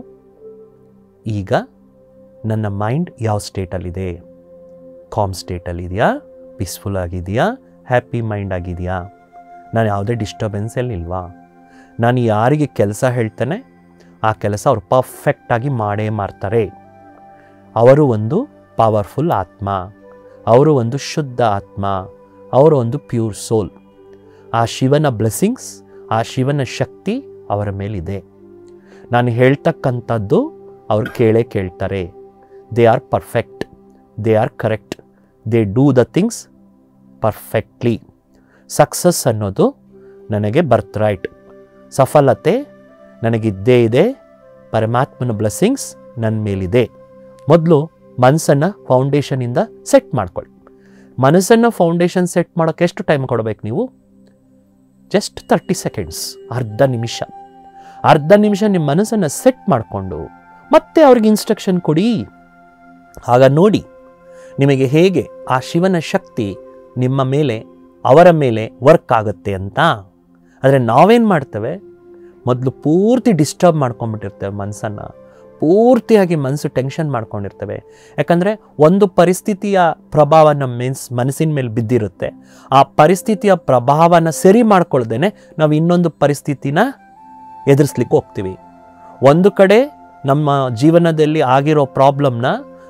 A: ಈಗ ನನ್ನ ಮೈಂಡ್ ಯಾವ ಸ್ಟೇಟಲ್ಲಿದೆ ಕಾಮ್ ಸ್ಟೇಟಲ್ಲಿದೆಯಾ ಪೀಸ್ಫುಲ್ ಆಗಿದೆಯಾ ಹ್ಯಾಪಿ ಮೈಂಡ್ ಆಗಿದೆಯಾ ನಾನು ಯಾವುದೇ ಡಿಸ್ಟರ್ಬೆನ್ಸಲ್ಲಿ ಇಲ್ವಾ ನಾನು ಯಾರಿಗೆ ಕೆಲಸ ಹೇಳ್ತೇನೆ ಆ ಕೆಲಸ ಅವ್ರು ಪರ್ಫೆಕ್ಟಾಗಿ ಮಾಡೇ ಮಾಡ್ತಾರೆ ಅವರು ಒಂದು ಪವರ್ಫುಲ್ ಆತ್ಮ ಅವರು ಒಂದು ಶುದ್ಧ ಆತ್ಮ ಅವರು ಒಂದು ಪ್ಯೂರ್ ಸೋಲ್ ಆ ಶಿವನ ಬ್ಲೆಸ್ಸಿಂಗ್ಸ್ ಆ ಶಿವನ ಶಕ್ತಿ ಅವರ ಮೇಲಿದೆ ನಾನು ಹೇಳ್ತಕ್ಕಂಥದ್ದು ಅವ್ರು ಕೇಳೇ ಕೇಳ್ತಾರೆ they are perfect they are correct they do the things perfectly success ಅನ್ನೋದು ನನಗೆ ಬರ್ತ್ ರೈಟ್ ಸಫಲತೆ ನನಗಿದ್ದೇ ಇದೆ ಪರಮಾತ್ಮನ ಬ್ಲೆಸ್ಸಿಂಗ್ಸ್ ನನ್ನ ಮೇಲಿದೆ ಮೊದಲು ಮನಸ್ಸನ್ನು ಫೌಂಡೇಶನಿಂದ ಸೆಟ್ ಮಾಡ್ಕೊಳ್ಳಿ ಮನಸ್ಸನ್ನು ಫೌಂಡೇಶನ್ ಸೆಟ್ ಮಾಡೋಕ್ಕೆ ಎಷ್ಟು ಟೈಮ್ ಕೊಡಬೇಕು ನೀವು ಜಸ್ಟ್ ತರ್ಟಿ ಸೆಕೆಂಡ್ಸ್ ಅರ್ಧ ನಿಮಿಷ ಅರ್ಧ ನಿಮಿಷ ನಿಮ್ಮ ಮನಸ್ಸನ್ನು ಸೆಟ್ ಮಾಡಿಕೊಂಡು ಮತ್ತೆ ಅವ್ರಿಗೆ ಇನ್ಸ್ಟ್ರಕ್ಷನ್ ಕೊಡಿ ಆಗ ನೋಡಿ ನಿಮಗೆ ಹೇಗೆ ಆ ಶಿವನ ಶಕ್ತಿ ನಿಮ್ಮ ಮೇಲೆ ಅವರ ಮೇಲೆ ವರ್ಕ್ ಆಗುತ್ತೆ ಅಂತ ಆದರೆ ನಾವೇನು ಮಾಡ್ತೇವೆ ಮೊದಲು ಪೂರ್ತಿ ಡಿಸ್ಟರ್ಬ್ ಮಾಡ್ಕೊಂಡ್ಬಿಟ್ಟಿರ್ತೇವೆ ಮನಸ್ಸನ್ನು ಪೂರ್ತಿಯಾಗಿ ಮನಸ್ಸು ಟೆನ್ಷನ್ ಮಾಡ್ಕೊಂಡಿರ್ತೇವೆ ಯಾಕಂದರೆ ಒಂದು ಪರಿಸ್ಥಿತಿಯ ಪ್ರಭಾವ ನಮ್ಮ ಮೆನ್ಸ್ ಮನಸ್ಸಿನ ಮೇಲೆ ಬಿದ್ದಿರುತ್ತೆ ಆ ಪರಿಸ್ಥಿತಿಯ ಪ್ರಭಾವನ ಸರಿ ಮಾಡ್ಕೊಳ್ದೇನೆ ನಾವು ಇನ್ನೊಂದು ಪರಿಸ್ಥಿತಿನ ಎದುರಿಸ್ಲಿಕ್ಕೆ ಹೋಗ್ತೀವಿ ಒಂದು ಕಡೆ ನಮ್ಮ ಜೀವನದಲ್ಲಿ ಆಗಿರೋ ಪ್ರಾಬ್ಲಮ್ನ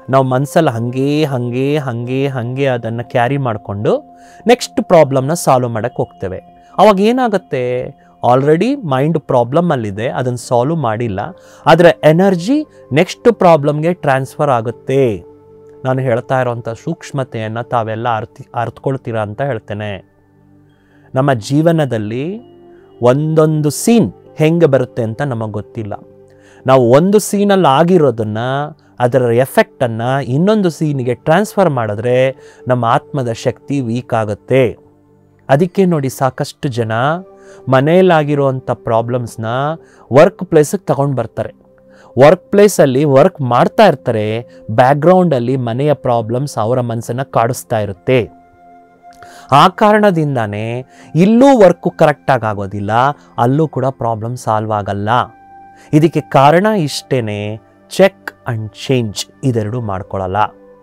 A: ನಾವು ಮನಸ್ಸಲ್ಲಿ ಹಾಗೆ ಹಾಗೆ ಹಾಗೆ ಹಾಗೆ ಅದನ್ನು ಕ್ಯಾರಿ ಮಾಡಿಕೊಂಡು ನೆಕ್ಸ್ಟ್ ಪ್ರಾಬ್ಲಮ್ನ ಸಾಲ್ವ್ ಮಾಡೋಕ್ಕೆ ಹೋಗ್ತೇವೆ ಅವಾಗ ಏನಾಗುತ್ತೆ ಆಲ್ರೆಡಿ ಮೈಂಡ್ ಪ್ರಾಬ್ಲಮಲ್ಲಿದೆ ಅದನ್ನು ಸಾಲ್ವ್ ಮಾಡಿಲ್ಲ ಆದರೆ ಎನರ್ಜಿ ನೆಕ್ಸ್ಟ್ ಪ್ರಾಬ್ಲಮ್ಗೆ ಟ್ರಾನ್ಸ್ಫರ್ ಆಗುತ್ತೆ ನಾನು ಹೇಳ್ತಾ ಇರೋವಂಥ ಸೂಕ್ಷ್ಮತೆಯನ್ನು ತಾವೆಲ್ಲ ಅರ್ತಿ ಅರ್ಥಕೊಳ್ತೀರಾ ಅಂತ ಹೇಳ್ತೇನೆ ನಮ್ಮ ಜೀವನದಲ್ಲಿ ಒಂದೊಂದು ಸೀನ್ ಹೆಂಗೆ ಬರುತ್ತೆ ಅಂತ ನಮಗೆ ಗೊತ್ತಿಲ್ಲ ನಾವು ಒಂದು ಸೀನಲ್ಲಿ ಆಗಿರೋದನ್ನು ಅದರ ಎಫೆಕ್ಟನ್ನು ಇನ್ನೊಂದು ಸೀನಿಗೆ ಟ್ರಾನ್ಸ್ಫರ್ ಮಾಡಿದ್ರೆ ನಮ್ಮ ಆತ್ಮದ ಶಕ್ತಿ ವೀಕ್ ಆಗುತ್ತೆ ಅದಕ್ಕೆ ನೋಡಿ ಸಾಕಷ್ಟು ಜನ ಮನೆಯಲ್ಲಾಗಿರುವಂಥ ಪ್ರಾಬ್ಲಮ್ಸ್ನ ವರ್ಕ್ ಪ್ಲೇಸಿಗೆ ತಗೊಂಡು ಬರ್ತಾರೆ ವರ್ಕ್ ಪ್ಲೇಸಲ್ಲಿ ವರ್ಕ್ ಮಾಡ್ತಾ ಇರ್ತಾರೆ ಬ್ಯಾಕ್ಗ್ರೌಂಡಲ್ಲಿ ಮನೆಯ ಪ್ರಾಬ್ಲಮ್ಸ್ ಅವರ ಮನಸ್ಸನ್ನು ಕಾಡಿಸ್ತಾ ಇರುತ್ತೆ ಆ ಕಾರಣದಿಂದಾನೇ ಇಲ್ಲೂ ವರ್ಕು ಕರೆಕ್ಟಾಗಿ ಆಗೋದಿಲ್ಲ ಅಲ್ಲೂ ಕೂಡ ಪ್ರಾಬ್ಲಮ್ ಸಾಲ್ವ್ ಆಗಲ್ಲ ಇದಕ್ಕೆ ಕಾರಣ ಇಷ್ಟೇ ಚೆಕ್ ಆ್ಯಂಡ್ ಚೇಂಜ್ ಇದೆರಡು ಮಾಡ್ಕೊಳ್ಳಲ್ಲ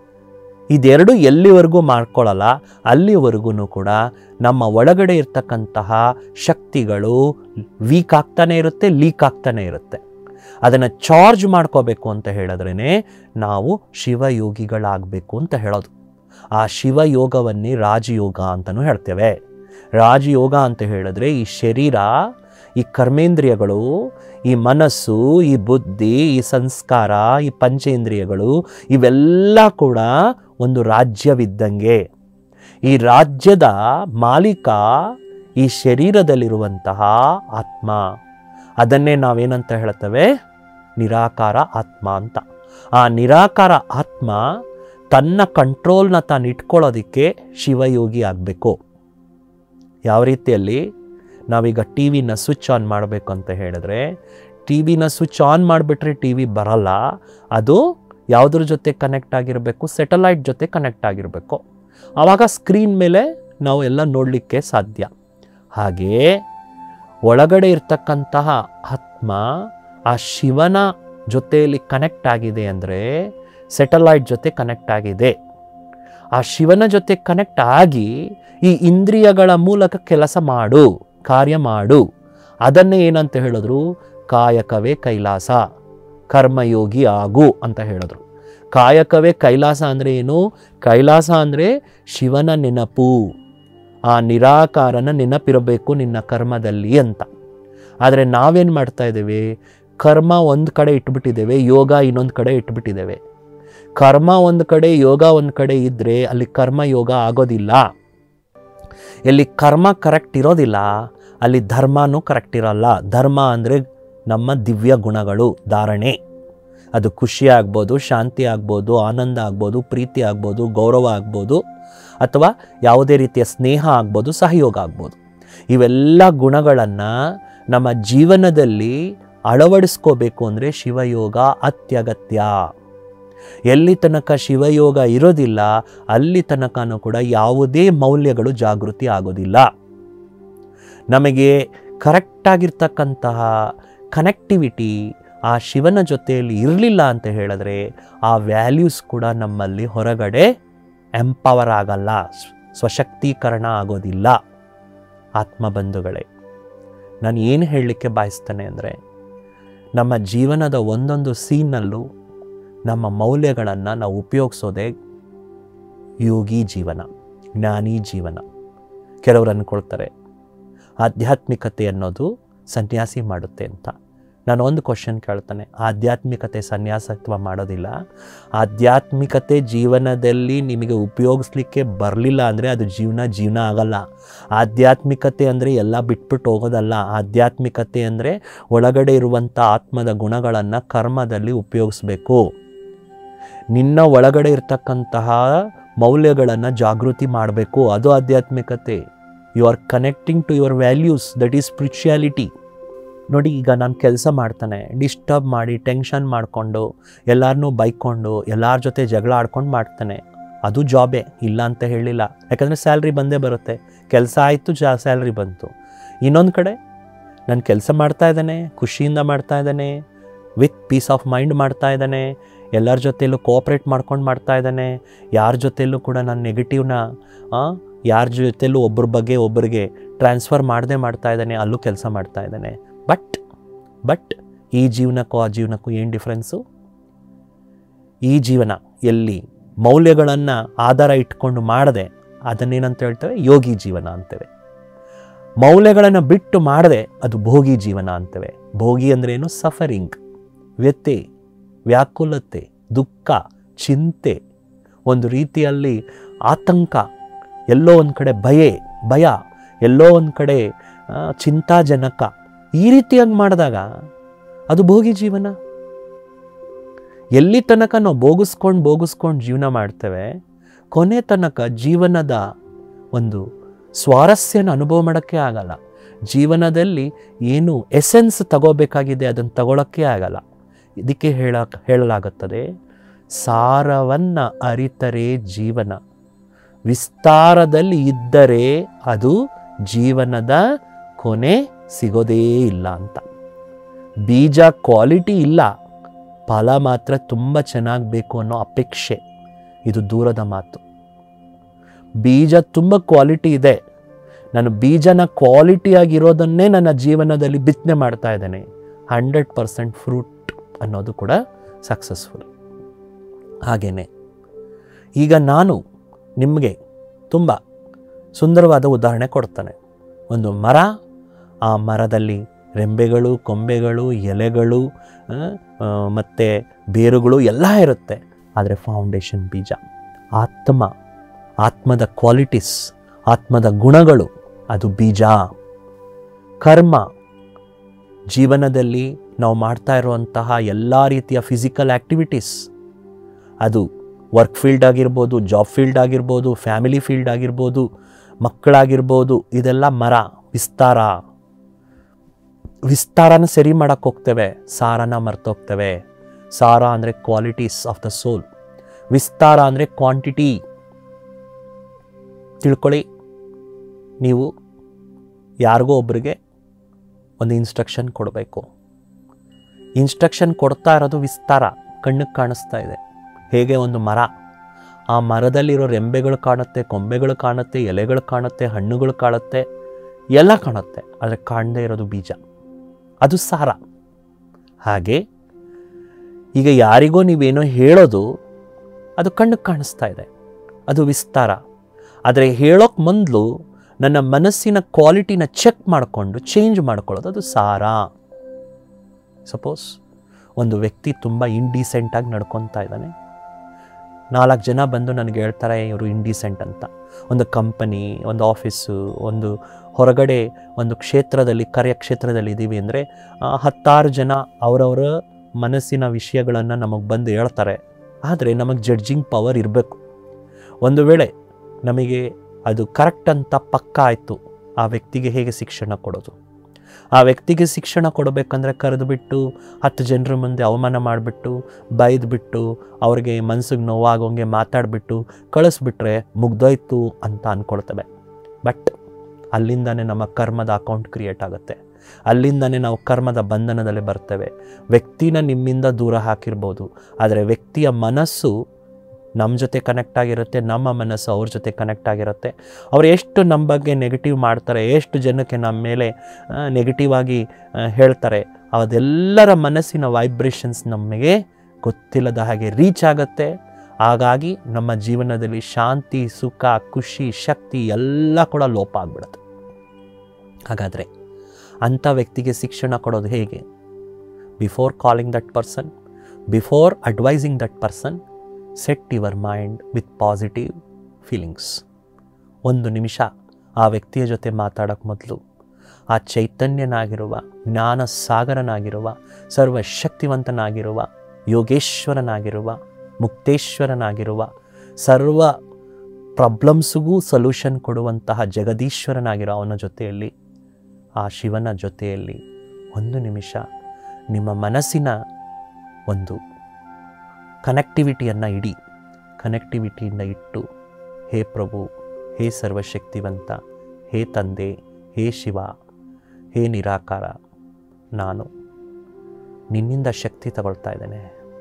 A: ಇದೆರಡು ಎಲ್ಲಿವರೆಗೂ ಮಾಡ್ಕೊಳ್ಳಲ್ಲ ಅಲ್ಲಿವರೆಗೂ ಕೂಡ ನಮ್ಮ ಒಳಗಡೆ ಇರ್ತಕ್ಕಂತಹ ಶಕ್ತಿಗಳು ವೀಕ್ ಆಗ್ತಾನೆ ಇರುತ್ತೆ ಲೀಕ್ ಆಗ್ತಾನೆ ಇರುತ್ತೆ ಅದನ್ನು ಚಾರ್ಜ್ ಮಾಡ್ಕೋಬೇಕು ಅಂತ ಹೇಳಿದ್ರೇ ನಾವು ಶಿವಯೋಗಿಗಳಾಗಬೇಕು ಅಂತ ಹೇಳೋದು ಆ ಶಿವಯೋಗವನ್ನೇ ರಾಜಯೋಗ ಅಂತಲೂ ಹೇಳ್ತೇವೆ ರಾಜಯೋಗ ಅಂತ ಹೇಳಿದ್ರೆ ಈ ಶರೀರ ಈ ಕರ್ಮೇಂದ್ರಿಯಗಳು ಈ ಮನಸ್ಸು ಈ ಬುದ್ಧಿ ಈ ಸಂಸ್ಕಾರ ಈ ಪಂಚೇಂದ್ರಿಯಗಳು ಇವೆಲ್ಲ ಕೂಡ ಒಂದು ರಾಜ್ಯವಿದ್ದಂಗೆ ಈ ರಾಜ್ಯದ ಮಾಲೀಕ ಈ ಶರೀರದಲ್ಲಿರುವಂತಹ ಆತ್ಮ ಅದನ್ನೇ ನಾವೇನಂತ ಹೇಳ್ತೇವೆ ನಿರಾಕಾರ ಆತ್ಮ ಅಂತ ಆ ನಿರಾಕಾರ ಆತ್ಮ ತನ್ನ ಕಂಟ್ರೋಲ್ನ ತಾನು ಇಟ್ಕೊಳ್ಳೋದಕ್ಕೆ ಶಿವಯೋಗಿ ಆಗಬೇಕು ಯಾವ ರೀತಿಯಲ್ಲಿ ನಾವೀಗ ಟಿ ವಿನ ಸ್ವಿಚ್ ಆನ್ ಮಾಡಬೇಕು ಅಂತ ಹೇಳಿದ್ರೆ ಟಿ ವಿನ ಸ್ವಿಚ್ ಆನ್ ಮಾಡಿಬಿಟ್ರೆ ಟಿ ವಿ ಬರಲ್ಲ ಅದು ಯಾವುದ್ರ ಜೊತೆ ಕನೆಕ್ಟ್ ಆಗಿರಬೇಕು ಸೆಟಲೈಟ್ ಜೊತೆ ಕನೆಕ್ಟ್ ಆಗಿರಬೇಕು ಆವಾಗ ಸ್ಕ್ರೀನ್ ಮೇಲೆ ನಾವು ಎಲ್ಲ ನೋಡಲಿಕ್ಕೆ ಸಾಧ್ಯ ಹಾಗೆಯೇ ಒಳಗಡೆ ಇರ್ತಕ್ಕಂತಹ ಆತ್ಮ ಆ ಶಿವನ ಜೊತೆಯಲ್ಲಿ ಕನೆಕ್ಟ್ ಆಗಿದೆ ಅಂದರೆ ಸೆಟಲೈಟ್ ಜೊತೆ ಕನೆಕ್ಟ್ ಆಗಿದೆ ಆ ಶಿವನ ಜೊತೆ ಕನೆಕ್ಟ್ ಆಗಿ ಈ ಇಂದ್ರಿಯಗಳ ಮೂಲಕ ಕೆಲಸ ಮಾಡು ಕಾರ್ಯ ಮಾಡು ಅದನ್ನೇ ಏನಂತ ಹೇಳಿದ್ರು ಕಾಯಕವೇ ಕೈಲಾಸ ಕರ್ಮಯೋಗಿ ಆಗು ಅಂತ ಹೇಳಿದ್ರು ಕಾಯಕವೇ ಕೈಲಾಸ ಅಂದರೆ ಏನು ಕೈಲಾಸ ಅಂದರೆ ಶಿವನ ನೆನಪು ಆ ನಿರಾಕಾರನ ನೆನಪಿರಬೇಕು ನಿನ್ನ ಕರ್ಮದಲ್ಲಿ ಅಂತ ಆದರೆ ನಾವೇನು ಮಾಡ್ತಾ ಇದ್ದೇವೆ ಕರ್ಮ ಒಂದು ಕಡೆ ಇಟ್ಬಿಟ್ಟಿದ್ದೇವೆ ಯೋಗ ಇನ್ನೊಂದು ಕಡೆ ಇಟ್ಬಿಟ್ಟಿದ್ದೇವೆ ಕರ್ಮ ಒಂದು ಕಡೆ ಯೋಗ ಒಂದು ಕಡೆ ಇದ್ದರೆ ಅಲ್ಲಿ ಕರ್ಮ ಯೋಗ ಆಗೋದಿಲ್ಲ ಎಲ್ಲಿ ಕರ್ಮ ಕರೆಕ್ಟ್ ಇರೋದಿಲ್ಲ ಅಲ್ಲಿ ಧರ್ಮನೂ ಕರೆಕ್ಟ್ ಇರಲ್ಲ ಧರ್ಮ ಅಂದರೆ ನಮ್ಮ ದಿವ್ಯ ಗುಣಗಳು ಧಾರಣೆ ಅದು ಖುಷಿ ಆಗ್ಬೋದು ಶಾಂತಿ ಆಗ್ಬೋದು ಆನಂದ ಆಗ್ಬೋದು ಪ್ರೀತಿ ಆಗ್ಬೋದು ಗೌರವ ಆಗ್ಬೋದು ಅಥವಾ ಯಾವುದೇ ರೀತಿಯ ಸ್ನೇಹ ಆಗ್ಬೋದು ಸಹಯೋಗ ಆಗ್ಬೋದು ಇವೆಲ್ಲ ಗುಣಗಳನ್ನು ನಮ್ಮ ಜೀವನದಲ್ಲಿ ಅಳವಡಿಸ್ಕೋಬೇಕು ಅಂದರೆ ಶಿವಯೋಗ ಅತ್ಯಗತ್ಯ ಎಲ್ಲಿ ತನಕ ಶಿವಯೋಗ ಇರೋದಿಲ್ಲ ಅಲ್ಲಿ ತನಕನೂ ಕೂಡ ಯಾವುದೇ ಮೌಲ್ಯಗಳು ಜಾಗೃತಿ ಆಗೋದಿಲ್ಲ ನಮಗೆ ಕರೆಕ್ಟಾಗಿರ್ತಕ್ಕಂತಹ ಕನೆಕ್ಟಿವಿಟಿ ಆ ಶಿವನ ಜೊತೆಯಲ್ಲಿ ಇರಲಿಲ್ಲ ಅಂತ ಹೇಳಿದ್ರೆ ಆ ವ್ಯಾಲ್ಯೂಸ್ ಕೂಡ ನಮ್ಮಲ್ಲಿ ಹೊರಗಡೆ ಎಂಪವರ್ ಆಗಲ್ಲ ಸ್ವ- ಸ್ವಶಕ್ತೀಕರಣ ಆಗೋದಿಲ್ಲ ಆತ್ಮಬಂಧುಗಳೇ ನಾನು ಏನು ಹೇಳಲಿಕ್ಕೆ ಬಯಸ್ತೇನೆ ಅಂದರೆ ನಮ್ಮ ಜೀವನದ ಒಂದೊಂದು ಸೀನಲ್ಲೂ ನಮ್ಮ ಮೌಲ್ಯಗಳನ್ನು ನಾವು ಉಪಯೋಗಿಸೋದೇ ಯೋಗಿ ಜೀವನ ಜ್ಞಾನಿ ಜೀವನ ಕೆಲವರು ಅಂದ್ಕೊಳ್ತಾರೆ ಆಧ್ಯಾತ್ಮಿಕತೆ ಅನ್ನೋದು ಸನ್ಯಾಸಿ ಮಾಡುತ್ತೆ ಅಂತ ನಾನು ಒಂದು ಕ್ವಶನ್ ಕೇಳ್ತಾನೆ ಆಧ್ಯಾತ್ಮಿಕತೆ ಸನ್ಯಾಸತ್ವ ಮಾಡೋದಿಲ್ಲ ಆಧ್ಯಾತ್ಮಿಕತೆ ಜೀವನದಲ್ಲಿ ನಿಮಗೆ ಉಪಯೋಗಿಸ್ಲಿಕ್ಕೆ ಬರಲಿಲ್ಲ ಅಂದರೆ ಅದು ಜೀವನ ಜೀವನ ಆಗಲ್ಲ ಆಧ್ಯಾತ್ಮಿಕತೆ ಅಂದರೆ ಎಲ್ಲ ಬಿಟ್ಬಿಟ್ಟು ಹೋಗೋದಲ್ಲ ಆಧ್ಯಾತ್ಮಿಕತೆ ಅಂದರೆ ಒಳಗಡೆ ಇರುವಂಥ ಆತ್ಮದ ಗುಣಗಳನ್ನು ಕರ್ಮದಲ್ಲಿ ಉಪಯೋಗಿಸ್ಬೇಕು ನಿನ್ನ ಒಳಗಡೆ ಇರ್ತಕ್ಕಂತಹ ಮೌಲ್ಯಗಳನ್ನು ಜಾಗೃತಿ ಮಾಡಬೇಕು ಅದು ಆಧ್ಯಾತ್ಮಿಕತೆ you are connecting to your values that is spirituality ನೋಡಿ ಈಗ ನಾನು ಕೆಲಸ ಮಾಡ್ತಾನೆ ಡಿಸ್ಟರ್ಬ್ ಮಾಡಿ ಟೆನ್ಷನ್ ಮಾಡಿಕೊಂಡು ಎಲ್ಲರನ್ನೂ ಬೈಕೊಂಡು ಎಲ್ಲರ ಜೊತೆ ಜಗಳ ಆಡ್ಕೊಂಡು ಮಾಡ್ತಾನೆ ಅದು ಜಾಬೇ ಇಲ್ಲ ಅಂತ ಹೇಳಿಲ್ಲ ಯಾಕಂದರೆ ಸ್ಯಾಲ್ರಿ ಬಂದೇ ಬರುತ್ತೆ ಕೆಲಸ ಆಯಿತು ಜಾ ಸ್ಯಾಲ್ರಿ ಬಂತು ಇನ್ನೊಂದು ಕಡೆ ನಾನು ಕೆಲಸ ಮಾಡ್ತಾ ಇದ್ದಾನೆ ಖುಷಿಯಿಂದ ಮಾಡ್ತಾ ಇದ್ದಾನೆ ವಿತ್ ಪೀಸ್ ಆಫ್ ಮೈಂಡ್ ಮಾಡ್ತಾ ಇದ್ದಾನೆ ಎಲ್ಲರ ಜೊತೆಯಲ್ಲೂ ಕೋಆಪ್ರೇಟ್ ಮಾಡ್ಕೊಂಡು ಮಾಡ್ತಾ ಇದ್ದಾನೆ ಯಾರ ಜೊತೆಯಲ್ಲೂ ಕೂಡ ನಾನು ನೆಗೆಟಿವ್ನ ಯಾರ ಜೊತೆಯಲ್ಲೂ ಒಬ್ಬರ ಬಗ್ಗೆ ಒಬ್ಬರಿಗೆ ಟ್ರಾನ್ಸ್ಫರ್ ಮಾಡದೆ ಮಾಡ್ತಾ ಇದ್ದಾನೆ ಅಲ್ಲೂ ಕೆಲಸ ಮಾಡ್ತಾ ಇದ್ದಾನೆ ಬಟ್ ಬಟ್ ಈ ಜೀವನಕ್ಕೂ ಆ ಜೀವನಕ್ಕೂ ಏನು ಡಿಫ್ರೆನ್ಸು ಈ ಜೀವನ ಎಲ್ಲಿ ಮೌಲ್ಯಗಳನ್ನು ಆಧಾರ ಇಟ್ಕೊಂಡು ಮಾಡದೆ ಅದನ್ನೇನಂತ ಹೇಳ್ತೇವೆ ಯೋಗಿ ಜೀವನ ಅಂತೇವೆ ಮೌಲ್ಯಗಳನ್ನು ಬಿಟ್ಟು ಮಾಡದೆ ಅದು ಭೋಗಿ ಜೀವನ ಅಂತೇವೆ ಭೋಗಿ ಅಂದ್ರೇನು ಸಫರಿಂಗ್ ವ್ಯಥೆ ವ್ಯಾಕುಲತೆ ದುಃಖ ಚಿಂತೆ ಒಂದು ರೀತಿಯಲ್ಲಿ ಆತಂಕ ಎಲ್ಲೋ ಒಂದು ಕಡೆ ಭಯೆ ಭಯ ಎಲ್ಲೋ ಒಂದು ಕಡೆ ಆ, ಚಿಂತಾಜನಕ ಈ ರೀತಿಯಾಗಿ ಮಾಡಿದಾಗ ಅದು ಭೋಗಿ ಜೀವನ ಎಲ್ಲಿ ತನಕ ನಾವು ಬೋಗಿಸ್ಕೊಂಡು ಬೋಗಿಸ್ಕೊಂಡು ಜೀವನ ಮಾಡ್ತೇವೆ ಕೊನೆ ತನಕ ಜೀವನದ ಒಂದು ಸ್ವಾರಸ್ಯನ ಅನುಭವ ಮಾಡೋಕ್ಕೆ ಆಗಲ್ಲ ಜೀವನದಲ್ಲಿ ಏನು ಎಸೆನ್ಸ್ ತಗೋಬೇಕಾಗಿದೆ ಅದನ್ನು ತಗೊಳ್ಳೋಕ್ಕೆ ಆಗಲ್ಲ ಇದಕ್ಕೆ ಹೇಳ ಹೇಳಲಾಗುತ್ತದೆ ಸಾರವನ್ನು ಅರಿತರೆ ಜೀವನ ವಿಸ್ತಾರದಲ್ಲಿ ಇದ್ದರೆ ಅದು ಜೀವನದ ಕೊನೆ ಸಿಗೋದೇ ಇಲ್ಲ ಅಂತ ಬೀಜ ಕ್ವಾಲಿಟಿ ಇಲ್ಲ ಫಲ ಮಾತ್ರ ತುಂಬ ಚೆನ್ನಾಗಿ ಬೇಕು ಅನ್ನೋ ಅಪೇಕ್ಷೆ ಇದು ದೂರದ ಮಾತು ಬೀಜ ತುಂಬ ಕ್ವಾಲಿಟಿ ಇದೆ ನಾನು ಬೀಜನ ಕ್ವಾಲಿಟಿಯಾಗಿರೋದನ್ನೇ ನನ್ನ ಜೀವನದಲ್ಲಿ ಬಿತ್ತನೆ ಮಾಡ್ತಾ ಇದ್ದೇನೆ ಹಂಡ್ರೆಡ್ ಪರ್ಸೆಂಟ್ ಫ್ರೂಟ್ ಅನ್ನೋದು ಕೂಡ ಸಕ್ಸಸ್ಫುಲ್ ಹಾಗೆಯೇ ಈಗ ನಾನು ನಿಮಗೆ ತುಂಬ ಸುಂದರವಾದ ಉದಾಹರಣೆ ಕೊಡ್ತಾನೆ ಒಂದು ಮರ ಆ ಮರದಲ್ಲಿ ರೆಂಬೆಗಳು ಕೊಂಬೆಗಳು ಎಲೆಗಳು ಮತ್ತು ಬೇರುಗಳು ಎಲ್ಲ ಇರುತ್ತೆ ಆದರೆ ಫೌಂಡೇಶನ್ ಬೀಜ ಆತ್ಮ ಆತ್ಮದ ಕ್ವಾಲಿಟೀಸ್ ಆತ್ಮದ ಗುಣಗಳು ಅದು ಬೀಜ ಕರ್ಮ ಜೀವನದಲ್ಲಿ ನಾವು ಮಾಡ್ತಾ ಇರುವಂತಹ ಎಲ್ಲ ರೀತಿಯ ಫಿಸಿಕಲ್ ಆ್ಯಕ್ಟಿವಿಟೀಸ್ ಅದು ವರ್ಕ್ ಫೀಲ್ಡ್ ಆಗಿರ್ಬೋದು ಜಾಬ್ ಫೀಲ್ಡ್ ಆಗಿರ್ಬೋದು ಫ್ಯಾಮಿಲಿ ಫೀಲ್ಡ್ ಆಗಿರ್ಬೋದು ಮಕ್ಕಳಾಗಿರ್ಬೋದು ಇದೆಲ್ಲ ಮರ ವಿಸ್ತಾರ ವಿಸ್ತಾರನ ಸರಿ ಮಾಡಕ್ಕೆ ಹೋಗ್ತೇವೆ ಸಾರನ ಮರ್ತೋಗ್ತೇವೆ ಸಾರ ಅಂದರೆ ಕ್ವಾಲಿಟೀಸ್ ಆಫ್ ದ ಸೋಲ್ ವಿಸ್ತಾರ ಅಂದರೆ ಕ್ವಾಂಟಿಟಿ ತಿಳ್ಕೊಳ್ಳಿ ನೀವು ಯಾರಿಗೋ ಒಬ್ಬರಿಗೆ ಒಂದು ಇನ್ಸ್ಟ್ರಕ್ಷನ್ ಕೊಡಬೇಕು ಇನ್ಸ್ಟ್ರಕ್ಷನ್ ಕೊಡ್ತಾ ಇರೋದು ವಿಸ್ತಾರ ಕಣ್ಣಿಗೆ ಕಾಣಿಸ್ತಾ ಇದೆ ಹೇಗೆ ಒಂದು ಮರ ಆ ಮರದಲ್ಲಿರೋ ರೆಂಬೆಗಳು ಕಾಣುತ್ತೆ ಕೊಂಬೆಗಳು ಕಾಣುತ್ತೆ ಎಲೆಗಳು ಕಾಣುತ್ತೆ ಹಣ್ಣುಗಳು ಕಾಣುತ್ತೆ ಎಲ್ಲ ಕಾಣುತ್ತೆ ಆದರೆ ಕಾಣದೇ ಇರೋದು ಬೀಜ ಅದು ಸಾರ ಹಾಗೆ ಈಗ ಯಾರಿಗೋ ನೀವೇನೋ ಹೇಳೋದು ಅದು ಕಣ್ಣಿಗೆ ಕಾಣಿಸ್ತಾ ಇದೆ ಅದು ವಿಸ್ತಾರ ಆದರೆ ಹೇಳೋಕೆ ಮೊದಲು ನನ್ನ ಮನಸ್ಸಿನ ಕ್ವಾಲಿಟಿನ ಚೆಕ್ ಮಾಡಿಕೊಂಡು ಚೇಂಜ್ ಮಾಡ್ಕೊಳ್ಳೋದು ಅದು ಸಾರ ಸಪೋಸ್ ಒಂದು ವ್ಯಕ್ತಿ ತುಂಬ ಇಂಡೀಸೆಂಟಾಗಿ ನಡ್ಕೊತಾ ಇದ್ದಾನೆ ನಾಲ್ಕು ಜನ ಬಂದು ನನಗೆ ಹೇಳ್ತಾರೆ ಇವರು ಇಂಡೀಸೆಂಟ್ ಅಂತ ಒಂದು ಕಂಪನಿ ಒಂದು ಆಫೀಸು ಒಂದು ಹೊರಗಡೆ ಒಂದು ಕ್ಷೇತ್ರದಲ್ಲಿ ಕಾರ್ಯಕ್ಷೇತ್ರದಲ್ಲಿ ಇದ್ದೀವಿ ಅಂದರೆ ಹತ್ತಾರು ಜನ ಅವರವರ ಮನಸ್ಸಿನ ವಿಷಯಗಳನ್ನು ನಮಗೆ ಬಂದು ಹೇಳ್ತಾರೆ ಆದರೆ ನಮಗೆ ಜಡ್ಜಿಂಗ್ ಪವರ್ ಇರಬೇಕು ಒಂದು ವೇಳೆ ನಮಗೆ ಅದು ಕರೆಕ್ಟ್ ಅಂತ ಪಕ್ಕ ಆಯಿತು ಆ ವ್ಯಕ್ತಿಗೆ ಹೇಗೆ ಶಿಕ್ಷಣ ಕೊಡೋದು ಆ ವ್ಯಕ್ತಿಗೆ ಶಿಕ್ಷಣ ಕೊಡಬೇಕಂದ್ರೆ ಕರೆದುಬಿಟ್ಟು ಹತ್ತು ಜನರ ಮುಂದೆ ಅವಮಾನ ಮಾಡಿಬಿಟ್ಟು ಬೈದ್ಬಿಟ್ಟು ಅವ್ರಿಗೆ ಮನ್ಸಿಗೆ ನೋವಾಗೋಂಗೆ ಮಾತಾಡಿಬಿಟ್ಟು ಕಳಿಸ್ಬಿಟ್ರೆ ಮುಗ್ದೋಯ್ತು ಅಂತ ಅಂದ್ಕೊಳ್ತೇವೆ ಬಟ್ ಅಲ್ಲಿಂದನೇ ನಮ್ಮ ಕರ್ಮದ ಅಕೌಂಟ್ ಕ್ರಿಯೇಟ್ ಆಗುತ್ತೆ ಅಲ್ಲಿಂದನೇ ನಾವು ಕರ್ಮದ ಬಂಧನದಲ್ಲಿ ಬರ್ತೇವೆ ವ್ಯಕ್ತಿನ ನಿಮ್ಮಿಂದ ದೂರ ಹಾಕಿರ್ಬೋದು ಆದರೆ ವ್ಯಕ್ತಿಯ ಮನಸ್ಸು ನಮ್ಮ ಜೊತೆ ಕನೆಕ್ಟ್ ಆಗಿರುತ್ತೆ ನಮ್ಮ ಮನಸ್ಸು ಅವ್ರ ಜೊತೆ ಕನೆಕ್ಟ್ ಆಗಿರುತ್ತೆ ಅವ್ರು ಎಷ್ಟು ನಮ್ಮ ಬಗ್ಗೆ ನೆಗೆಟಿವ್ ಮಾಡ್ತಾರೆ ಎಷ್ಟು ಜನಕ್ಕೆ ನಮ್ಮ ಮೇಲೆ ನೆಗೆಟಿವ್ ಆಗಿ ಆ, ಹೇಳ್ತಾರೆ ಅದೆಲ್ಲರ ಮನಸ್ಸಿನ ವೈಬ್ರೇಷನ್ಸ್ ನಮಗೆ ಗೊತ್ತಿಲ್ಲದ ಹಾಗೆ ರೀಚ್ ಆಗುತ್ತೆ ಹಾಗಾಗಿ ನಮ್ಮ ಜೀವನದಲ್ಲಿ ಶಾಂತಿ ಸುಖ ಖುಷಿ ಶಕ್ತಿ ಎಲ್ಲ ಕೂಡ ಲೋಪ ಆಗ್ಬಿಡುತ್ತೆ ಹಾಗಾದರೆ ಅಂಥ ವ್ಯಕ್ತಿಗೆ ಶಿಕ್ಷಣ ಕೊಡೋದು ಹೇಗೆ before calling that person before advising that person set your mind with positive feelings ಒಂದು ನಿಮಿಷ ಆ ವ್ಯಕ್ತಿಯ ಜೊತೆ ಮಾತಾಡೋಕ್ಕೆ ಮೊದಲು ಆ ಚೈತನ್ಯನಾಗಿರುವ ಜ್ಞಾನ ಸಾಗರನಾಗಿರುವ ಸರ್ವಶಕ್ತಿವಂತನಾಗಿರುವ ಯೋಗೇಶ್ವರನಾಗಿರುವ ಮುಕ್ತೇಶ್ವರನಾಗಿರುವ ಸರ್ವ ಪ್ರಾಬ್ಲಮ್ಸ್ಗೂ ಸೊಲ್ಯೂಷನ್ ಕೊಡುವಂತಹ ಜಗದೀಶ್ವರನಾಗಿರೋ ಅವನ ಜೊತೆಯಲ್ಲಿ ಆ ಶಿವನ ಜೊತೆಯಲ್ಲಿ ಒಂದು ನಿಮಿಷ ನಿಮ್ಮ ಮನಸ್ಸಿನ ಒಂದು ಕನೆಕ್ಟಿವಿಟಿಯನ್ನು ಇಡಿ ಕನೆಕ್ಟಿವಿಟಿಯಿಂದ ಇಟ್ಟು ಹೇ ಪ್ರಭು ಹೇ ಸರ್ವಶಕ್ತಿವಂತ ಹೇ ತಂದೆ ಹೇ ಶಿವ ಹೇ ನಿರಾಕಾರ ನಾನು ನಿನ್ನಿಂದ ಶಕ್ತಿ ತಗೊಳ್ತಾ ಇದ್ದೇನೆ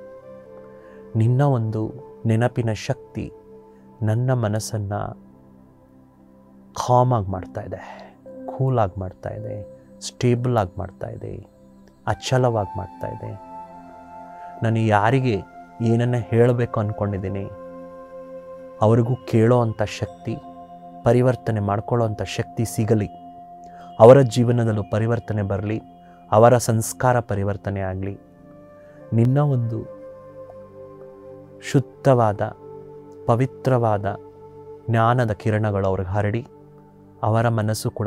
A: ನಿನ್ನ ಒಂದು ನೆನಪಿನ ಶಕ್ತಿ ನನ್ನ ಮನಸ್ಸನ್ನು ಕಾಮಾಗಿ ಮಾಡ್ತಾ ಇದೆ ಕೂಲಾಗಿ ಮಾಡ್ತಾ ಇದೆ ಸ್ಟೇಬಲ್ ಆಗಿ ಮಾಡ್ತಾ ಇದೆ ಅಚಲವಾಗಿ ಮಾಡ್ತಾ ಇದೆ ನಾನು ಯಾರಿಗೆ ಏನನ್ನ ಹೇಳಬೇಕು ಅಂದ್ಕೊಂಡಿದ್ದೀನಿ ಅವರಿಗೂ ಕೇಳೋ ಅಂಥ ಶಕ್ತಿ ಪರಿವರ್ತನೆ ಮಾಡ್ಕೊಳ್ಳೋ ಅಂಥ ಶಕ್ತಿ ಸಿಗಲಿ ಅವರ ಜೀವನದಲ್ಲೂ ಪರಿವರ್ತನೆ ಬರಲಿ ಅವರ ಸಂಸ್ಕಾರ ಪರಿವರ್ತನೆ ಆಗಲಿ ನಿನ್ನ ಒಂದು ಶುದ್ಧವಾದ ಪವಿತ್ರವಾದ ಜ್ಞಾನದ ಕಿರಣಗಳು ಅವ್ರಿಗೆ ಹರಡಿ ಅವರ ಮನಸ್ಸು ಕೂಡ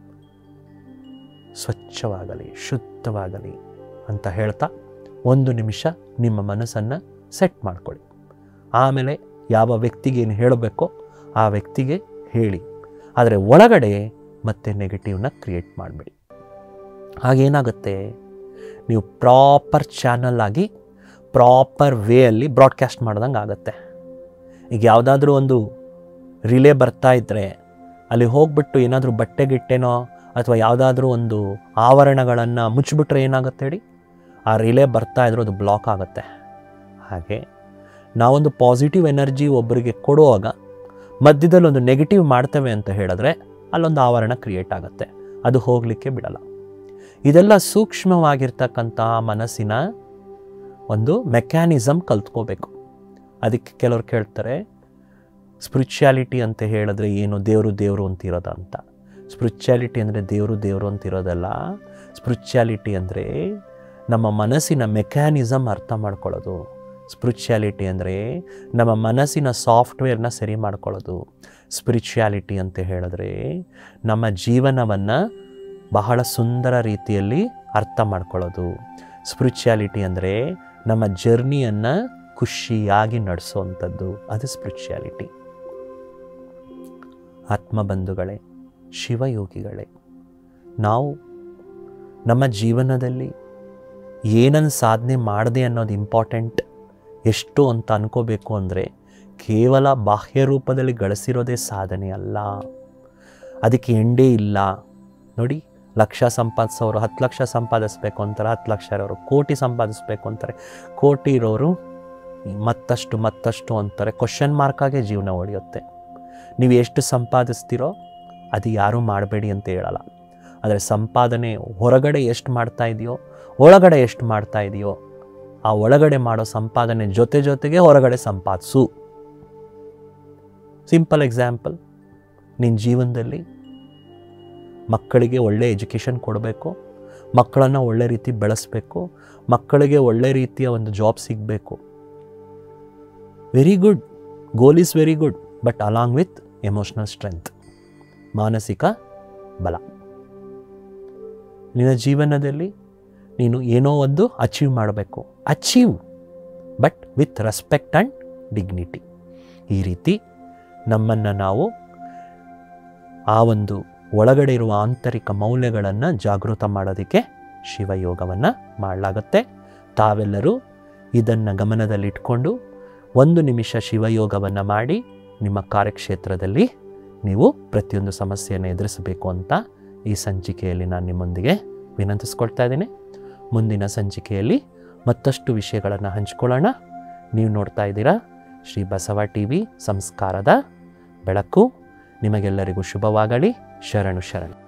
A: ಸ್ವಚ್ಛವಾಗಲಿ ಶುದ್ಧವಾಗಲಿ ಅಂತ ಹೇಳ್ತಾ ಒಂದು ನಿಮಿಷ ನಿಮ್ಮ ಮನಸ್ಸನ್ನು ಸೆಟ್ ಮಾಡ್ಕೊಳ್ಳಿ ಆಮೇಲೆ ಯಾವ ವ್ಯಕ್ತಿಗೆ ಏನು ಹೇಳಬೇಕೋ ಆ ವ್ಯಕ್ತಿಗೆ ಹೇಳಿ ಆದರೆ ಒಳಗಡೆ ಮತ್ತೆ ನೆಗೆಟಿವ್ನ ಕ್ರಿಯೇಟ್ ಮಾಡಬೇಡಿ ಹಾಗೇನಾಗುತ್ತೆ ನೀವು ಪ್ರಾಪರ್ ಚಾನಲ್ ಆಗಿ ಪ್ರಾಪರ್ ವೇಯಲ್ಲಿ ಬ್ರಾಡ್ಕಾಸ್ಟ್ ಮಾಡ್ದಂಗೆ ಆಗುತ್ತೆ ಈಗ ಯಾವುದಾದ್ರೂ ಒಂದು ರಿಲೇ ಬರ್ತಾ ಇದ್ದರೆ ಅಲ್ಲಿ ಹೋಗ್ಬಿಟ್ಟು ಏನಾದರೂ ಬಟ್ಟೆ ಗಿಟ್ಟೆನೋ ಅಥವಾ ಯಾವುದಾದ್ರೂ ಒಂದು ಆವರಣಗಳನ್ನು ಮುಚ್ಚಿಬಿಟ್ರೆ ಏನಾಗುತ್ತೆ ಹೇಳಿ ಆ ರಿಲೇ ಬರ್ತಾ ಇದ್ರೂ ಅದು ಬ್ಲಾಕ್ ಆಗುತ್ತೆ ಹಾಗೆ ನಾವೊಂದು ಪಾಸಿಟಿವ್ ಎನರ್ಜಿ ಒಬ್ಬರಿಗೆ ಕೊಡುವಾಗ ಮಧ್ಯದಲ್ಲಿ ಒಂದು ನೆಗೆಟಿವ್ ಮಾಡ್ತೇವೆ ಅಂತ ಹೇಳಿದ್ರೆ ಅಲ್ಲೊಂದು ಆವರಣ ಕ್ರಿಯೇಟ್ ಆಗುತ್ತೆ ಅದು ಹೋಗಲಿಕ್ಕೆ ಬಿಡಲ್ಲ ಇದೆಲ್ಲ ಸೂಕ್ಷ್ಮವಾಗಿರ್ತಕ್ಕಂಥ ಮನಸ್ಸಿನ ಒಂದು ಮೆಕ್ಯಾನಿಸಮ್ ಕಲ್ತ್ಕೋಬೇಕು ಅದಕ್ಕೆ ಕೆಲವ್ರು ಕೇಳ್ತಾರೆ ಸ್ಪಿರಿಚುಯಾಲಿಟಿ ಅಂತ ಹೇಳಿದ್ರೆ ಏನು ದೇವರು ದೇವರು ಅಂತಿರೋದ ಅಂತ ಸ್ಪಿರಿಚುಯಾಲಿಟಿ ಅಂದರೆ ದೇವರು ದೇವರು ಅಂತಿರೋದಲ್ಲ ಸ್ಪಿರಿಚುಯಾಲಿಟಿ ಅಂದರೆ ನಮ್ಮ ಮನಸ್ಸಿನ ಮೆಕ್ಯಾನಿಸಮ್ ಅರ್ಥ ಮಾಡ್ಕೊಳ್ಳೋದು ಸ್ಪಿರಿಚುಯಾಲಿಟಿ ಅಂದರೆ ನಮ್ಮ ಮನಸ್ಸಿನ ಸಾಫ್ಟ್ವೇರ್ನ ಸರಿ ಮಾಡ್ಕೊಳ್ಳೋದು ಸ್ಪಿರಿಚುಯಾಲಿಟಿ ಅಂತ ಹೇಳಿದ್ರೆ ನಮ್ಮ ಜೀವನವನ್ನು ಬಹಳ ಸುಂದರ ರೀತಿಯಲ್ಲಿ ಅರ್ಥ ಮಾಡ್ಕೊಳ್ಳೋದು ಸ್ಪಿರಿಚುಯಾಲಿಟಿ ಅಂದರೆ ನಮ್ಮ ಜರ್ನಿಯನ್ನು ಖುಷಿಯಾಗಿ ನಡೆಸೋವಂಥದ್ದು ಅದು ಸ್ಪಿರಿಚುಯಾಲಿಟಿ ಆತ್ಮಬಂಧುಗಳೇ ಶಿವಯೋಗಿಗಳೇ ನಾವು ನಮ್ಮ ಜೀವನದಲ್ಲಿ ಏನನ್ನು ಸಾಧನೆ ಮಾಡಿದೆ ಅನ್ನೋದು ಇಂಪಾರ್ಟೆಂಟ್ ಎಷ್ಟು ಅಂತ ಅನ್ಕೋಬೇಕು ಅಂದರೆ ಕೇವಲ ಬಾಹ್ಯ ರೂಪದಲ್ಲಿ ಗಳಿಸಿರೋದೇ ಸಾಧನೆ ಅಲ್ಲ ಅದಕ್ಕೆ ಎಂಡೇ ಇಲ್ಲ ನೋಡಿ ಲಕ್ಷ ಸಂಪಾದಿಸೋರು ಹತ್ತು ಲಕ್ಷ ಸಂಪಾದಿಸ್ಬೇಕು ಅಂತಾರೆ ಹತ್ತು ಲಕ್ಷ ಇರೋರು ಕೋಟಿ ಸಂಪಾದಿಸ್ಬೇಕು ಅಂತಾರೆ ಕೋಟಿ ಇರೋರು ಮತ್ತಷ್ಟು ಮತ್ತಷ್ಟು ಅಂತಾರೆ ಕ್ವಶನ್ ಮಾರ್ಕಾಗೆ ಜೀವನ ಒಡೆಯುತ್ತೆ ನೀವು ಎಷ್ಟು ಸಂಪಾದಿಸ್ತೀರೋ ಅದು ಯಾರೂ ಮಾಡಬೇಡಿ ಅಂತ ಹೇಳಲ್ಲ ಆದರೆ ಸಂಪಾದನೆ ಹೊರಗಡೆ ಎಷ್ಟು ಮಾಡ್ತಾ ಇದೆಯೋ ಒಳಗಡೆ ಎಷ್ಟು ಮಾಡ್ತಾ ಇದೆಯೋ ಆ ಒಳಗಡೆ ಮಾಡೋ ಸಂಪಾದನೆ ಜೊತೆ ಜೊತೆಗೆ ಹೊರಗಡೆ ಸಂಪಾದಿಸು ಸಿಂಪಲ್ ಎಕ್ಸಾಂಪಲ್ ನಿನ್ನ ಜೀವನದಲ್ಲಿ ಮಕ್ಕಳಿಗೆ ಒಳ್ಳೆ ಎಜುಕೇಷನ್ ಕೊಡಬೇಕು ಮಕ್ಕಳನ್ನು ಒಳ್ಳೆ ರೀತಿ ಬೆಳೆಸಬೇಕು ಮಕ್ಕಳಿಗೆ ಒಳ್ಳೆ ರೀತಿಯ ಒಂದು ಜಾಬ್ ಸಿಗಬೇಕು very good goal is very good but along with emotional strength ಮಾನಸಿಕ ಬಲ ನಿನ್ನ ಜೀವನದಲ್ಲಿ ನೀನು ಏನೋ ಒಂದು ಅಚೀವ್ ಮಾಡಬೇಕು achieve but with respect and dignity ಈ ರೀತಿ ನಮ್ಮನ್ನು ನಾವು ಆ ಒಂದು ಒಳಗಡೆ ಇರುವ ಆಂತರಿಕ ಮೌಲ್ಯಗಳನ್ನು ಜಾಗೃತ ಮಾಡೋದಕ್ಕೆ ಶಿವಯೋಗವನ್ನು ಮಾಡಲಾಗುತ್ತೆ ತಾವೆಲ್ಲರೂ ಇದನ್ನು ಗಮನದಲ್ಲಿಟ್ಕೊಂಡು ಒಂದು ನಿಮಿಷ ಶಿವಯೋಗವನ್ನು ಮಾಡಿ ನಿಮ್ಮ ಕಾರ್ಯಕ್ಷೇತ್ರದಲ್ಲಿ ನೀವು ಪ್ರತಿಯೊಂದು ಸಮಸ್ಯೆಯನ್ನು ಎದುರಿಸಬೇಕು ಅಂತ ಈ ಸಂಚಿಕೆಯಲ್ಲಿ ನಾನು ನಿಮ್ಮೊಂದಿಗೆ ವಿನಂತಿಸ್ಕೊಳ್ತಾ ಇದ್ದೀನಿ ಮುಂದಿನ ಸಂಚಿಕೆಯಲ್ಲಿ ಮತ್ತಷ್ಟು ವಿಷಯಗಳನ್ನು ಹಂಚ್ಕೊಳ್ಳೋಣ ನೀವು ನೋಡ್ತಾ ಇದ್ದೀರಾ ಶ್ರೀ ಬಸವ ಟಿ ವಿ ಸಂಸ್ಕಾರದ ಬೆಳಕು ನಿಮಗೆಲ್ಲರಿಗೂ ಶುಭವಾಗಲಿ ಶರಣು ಶರಣು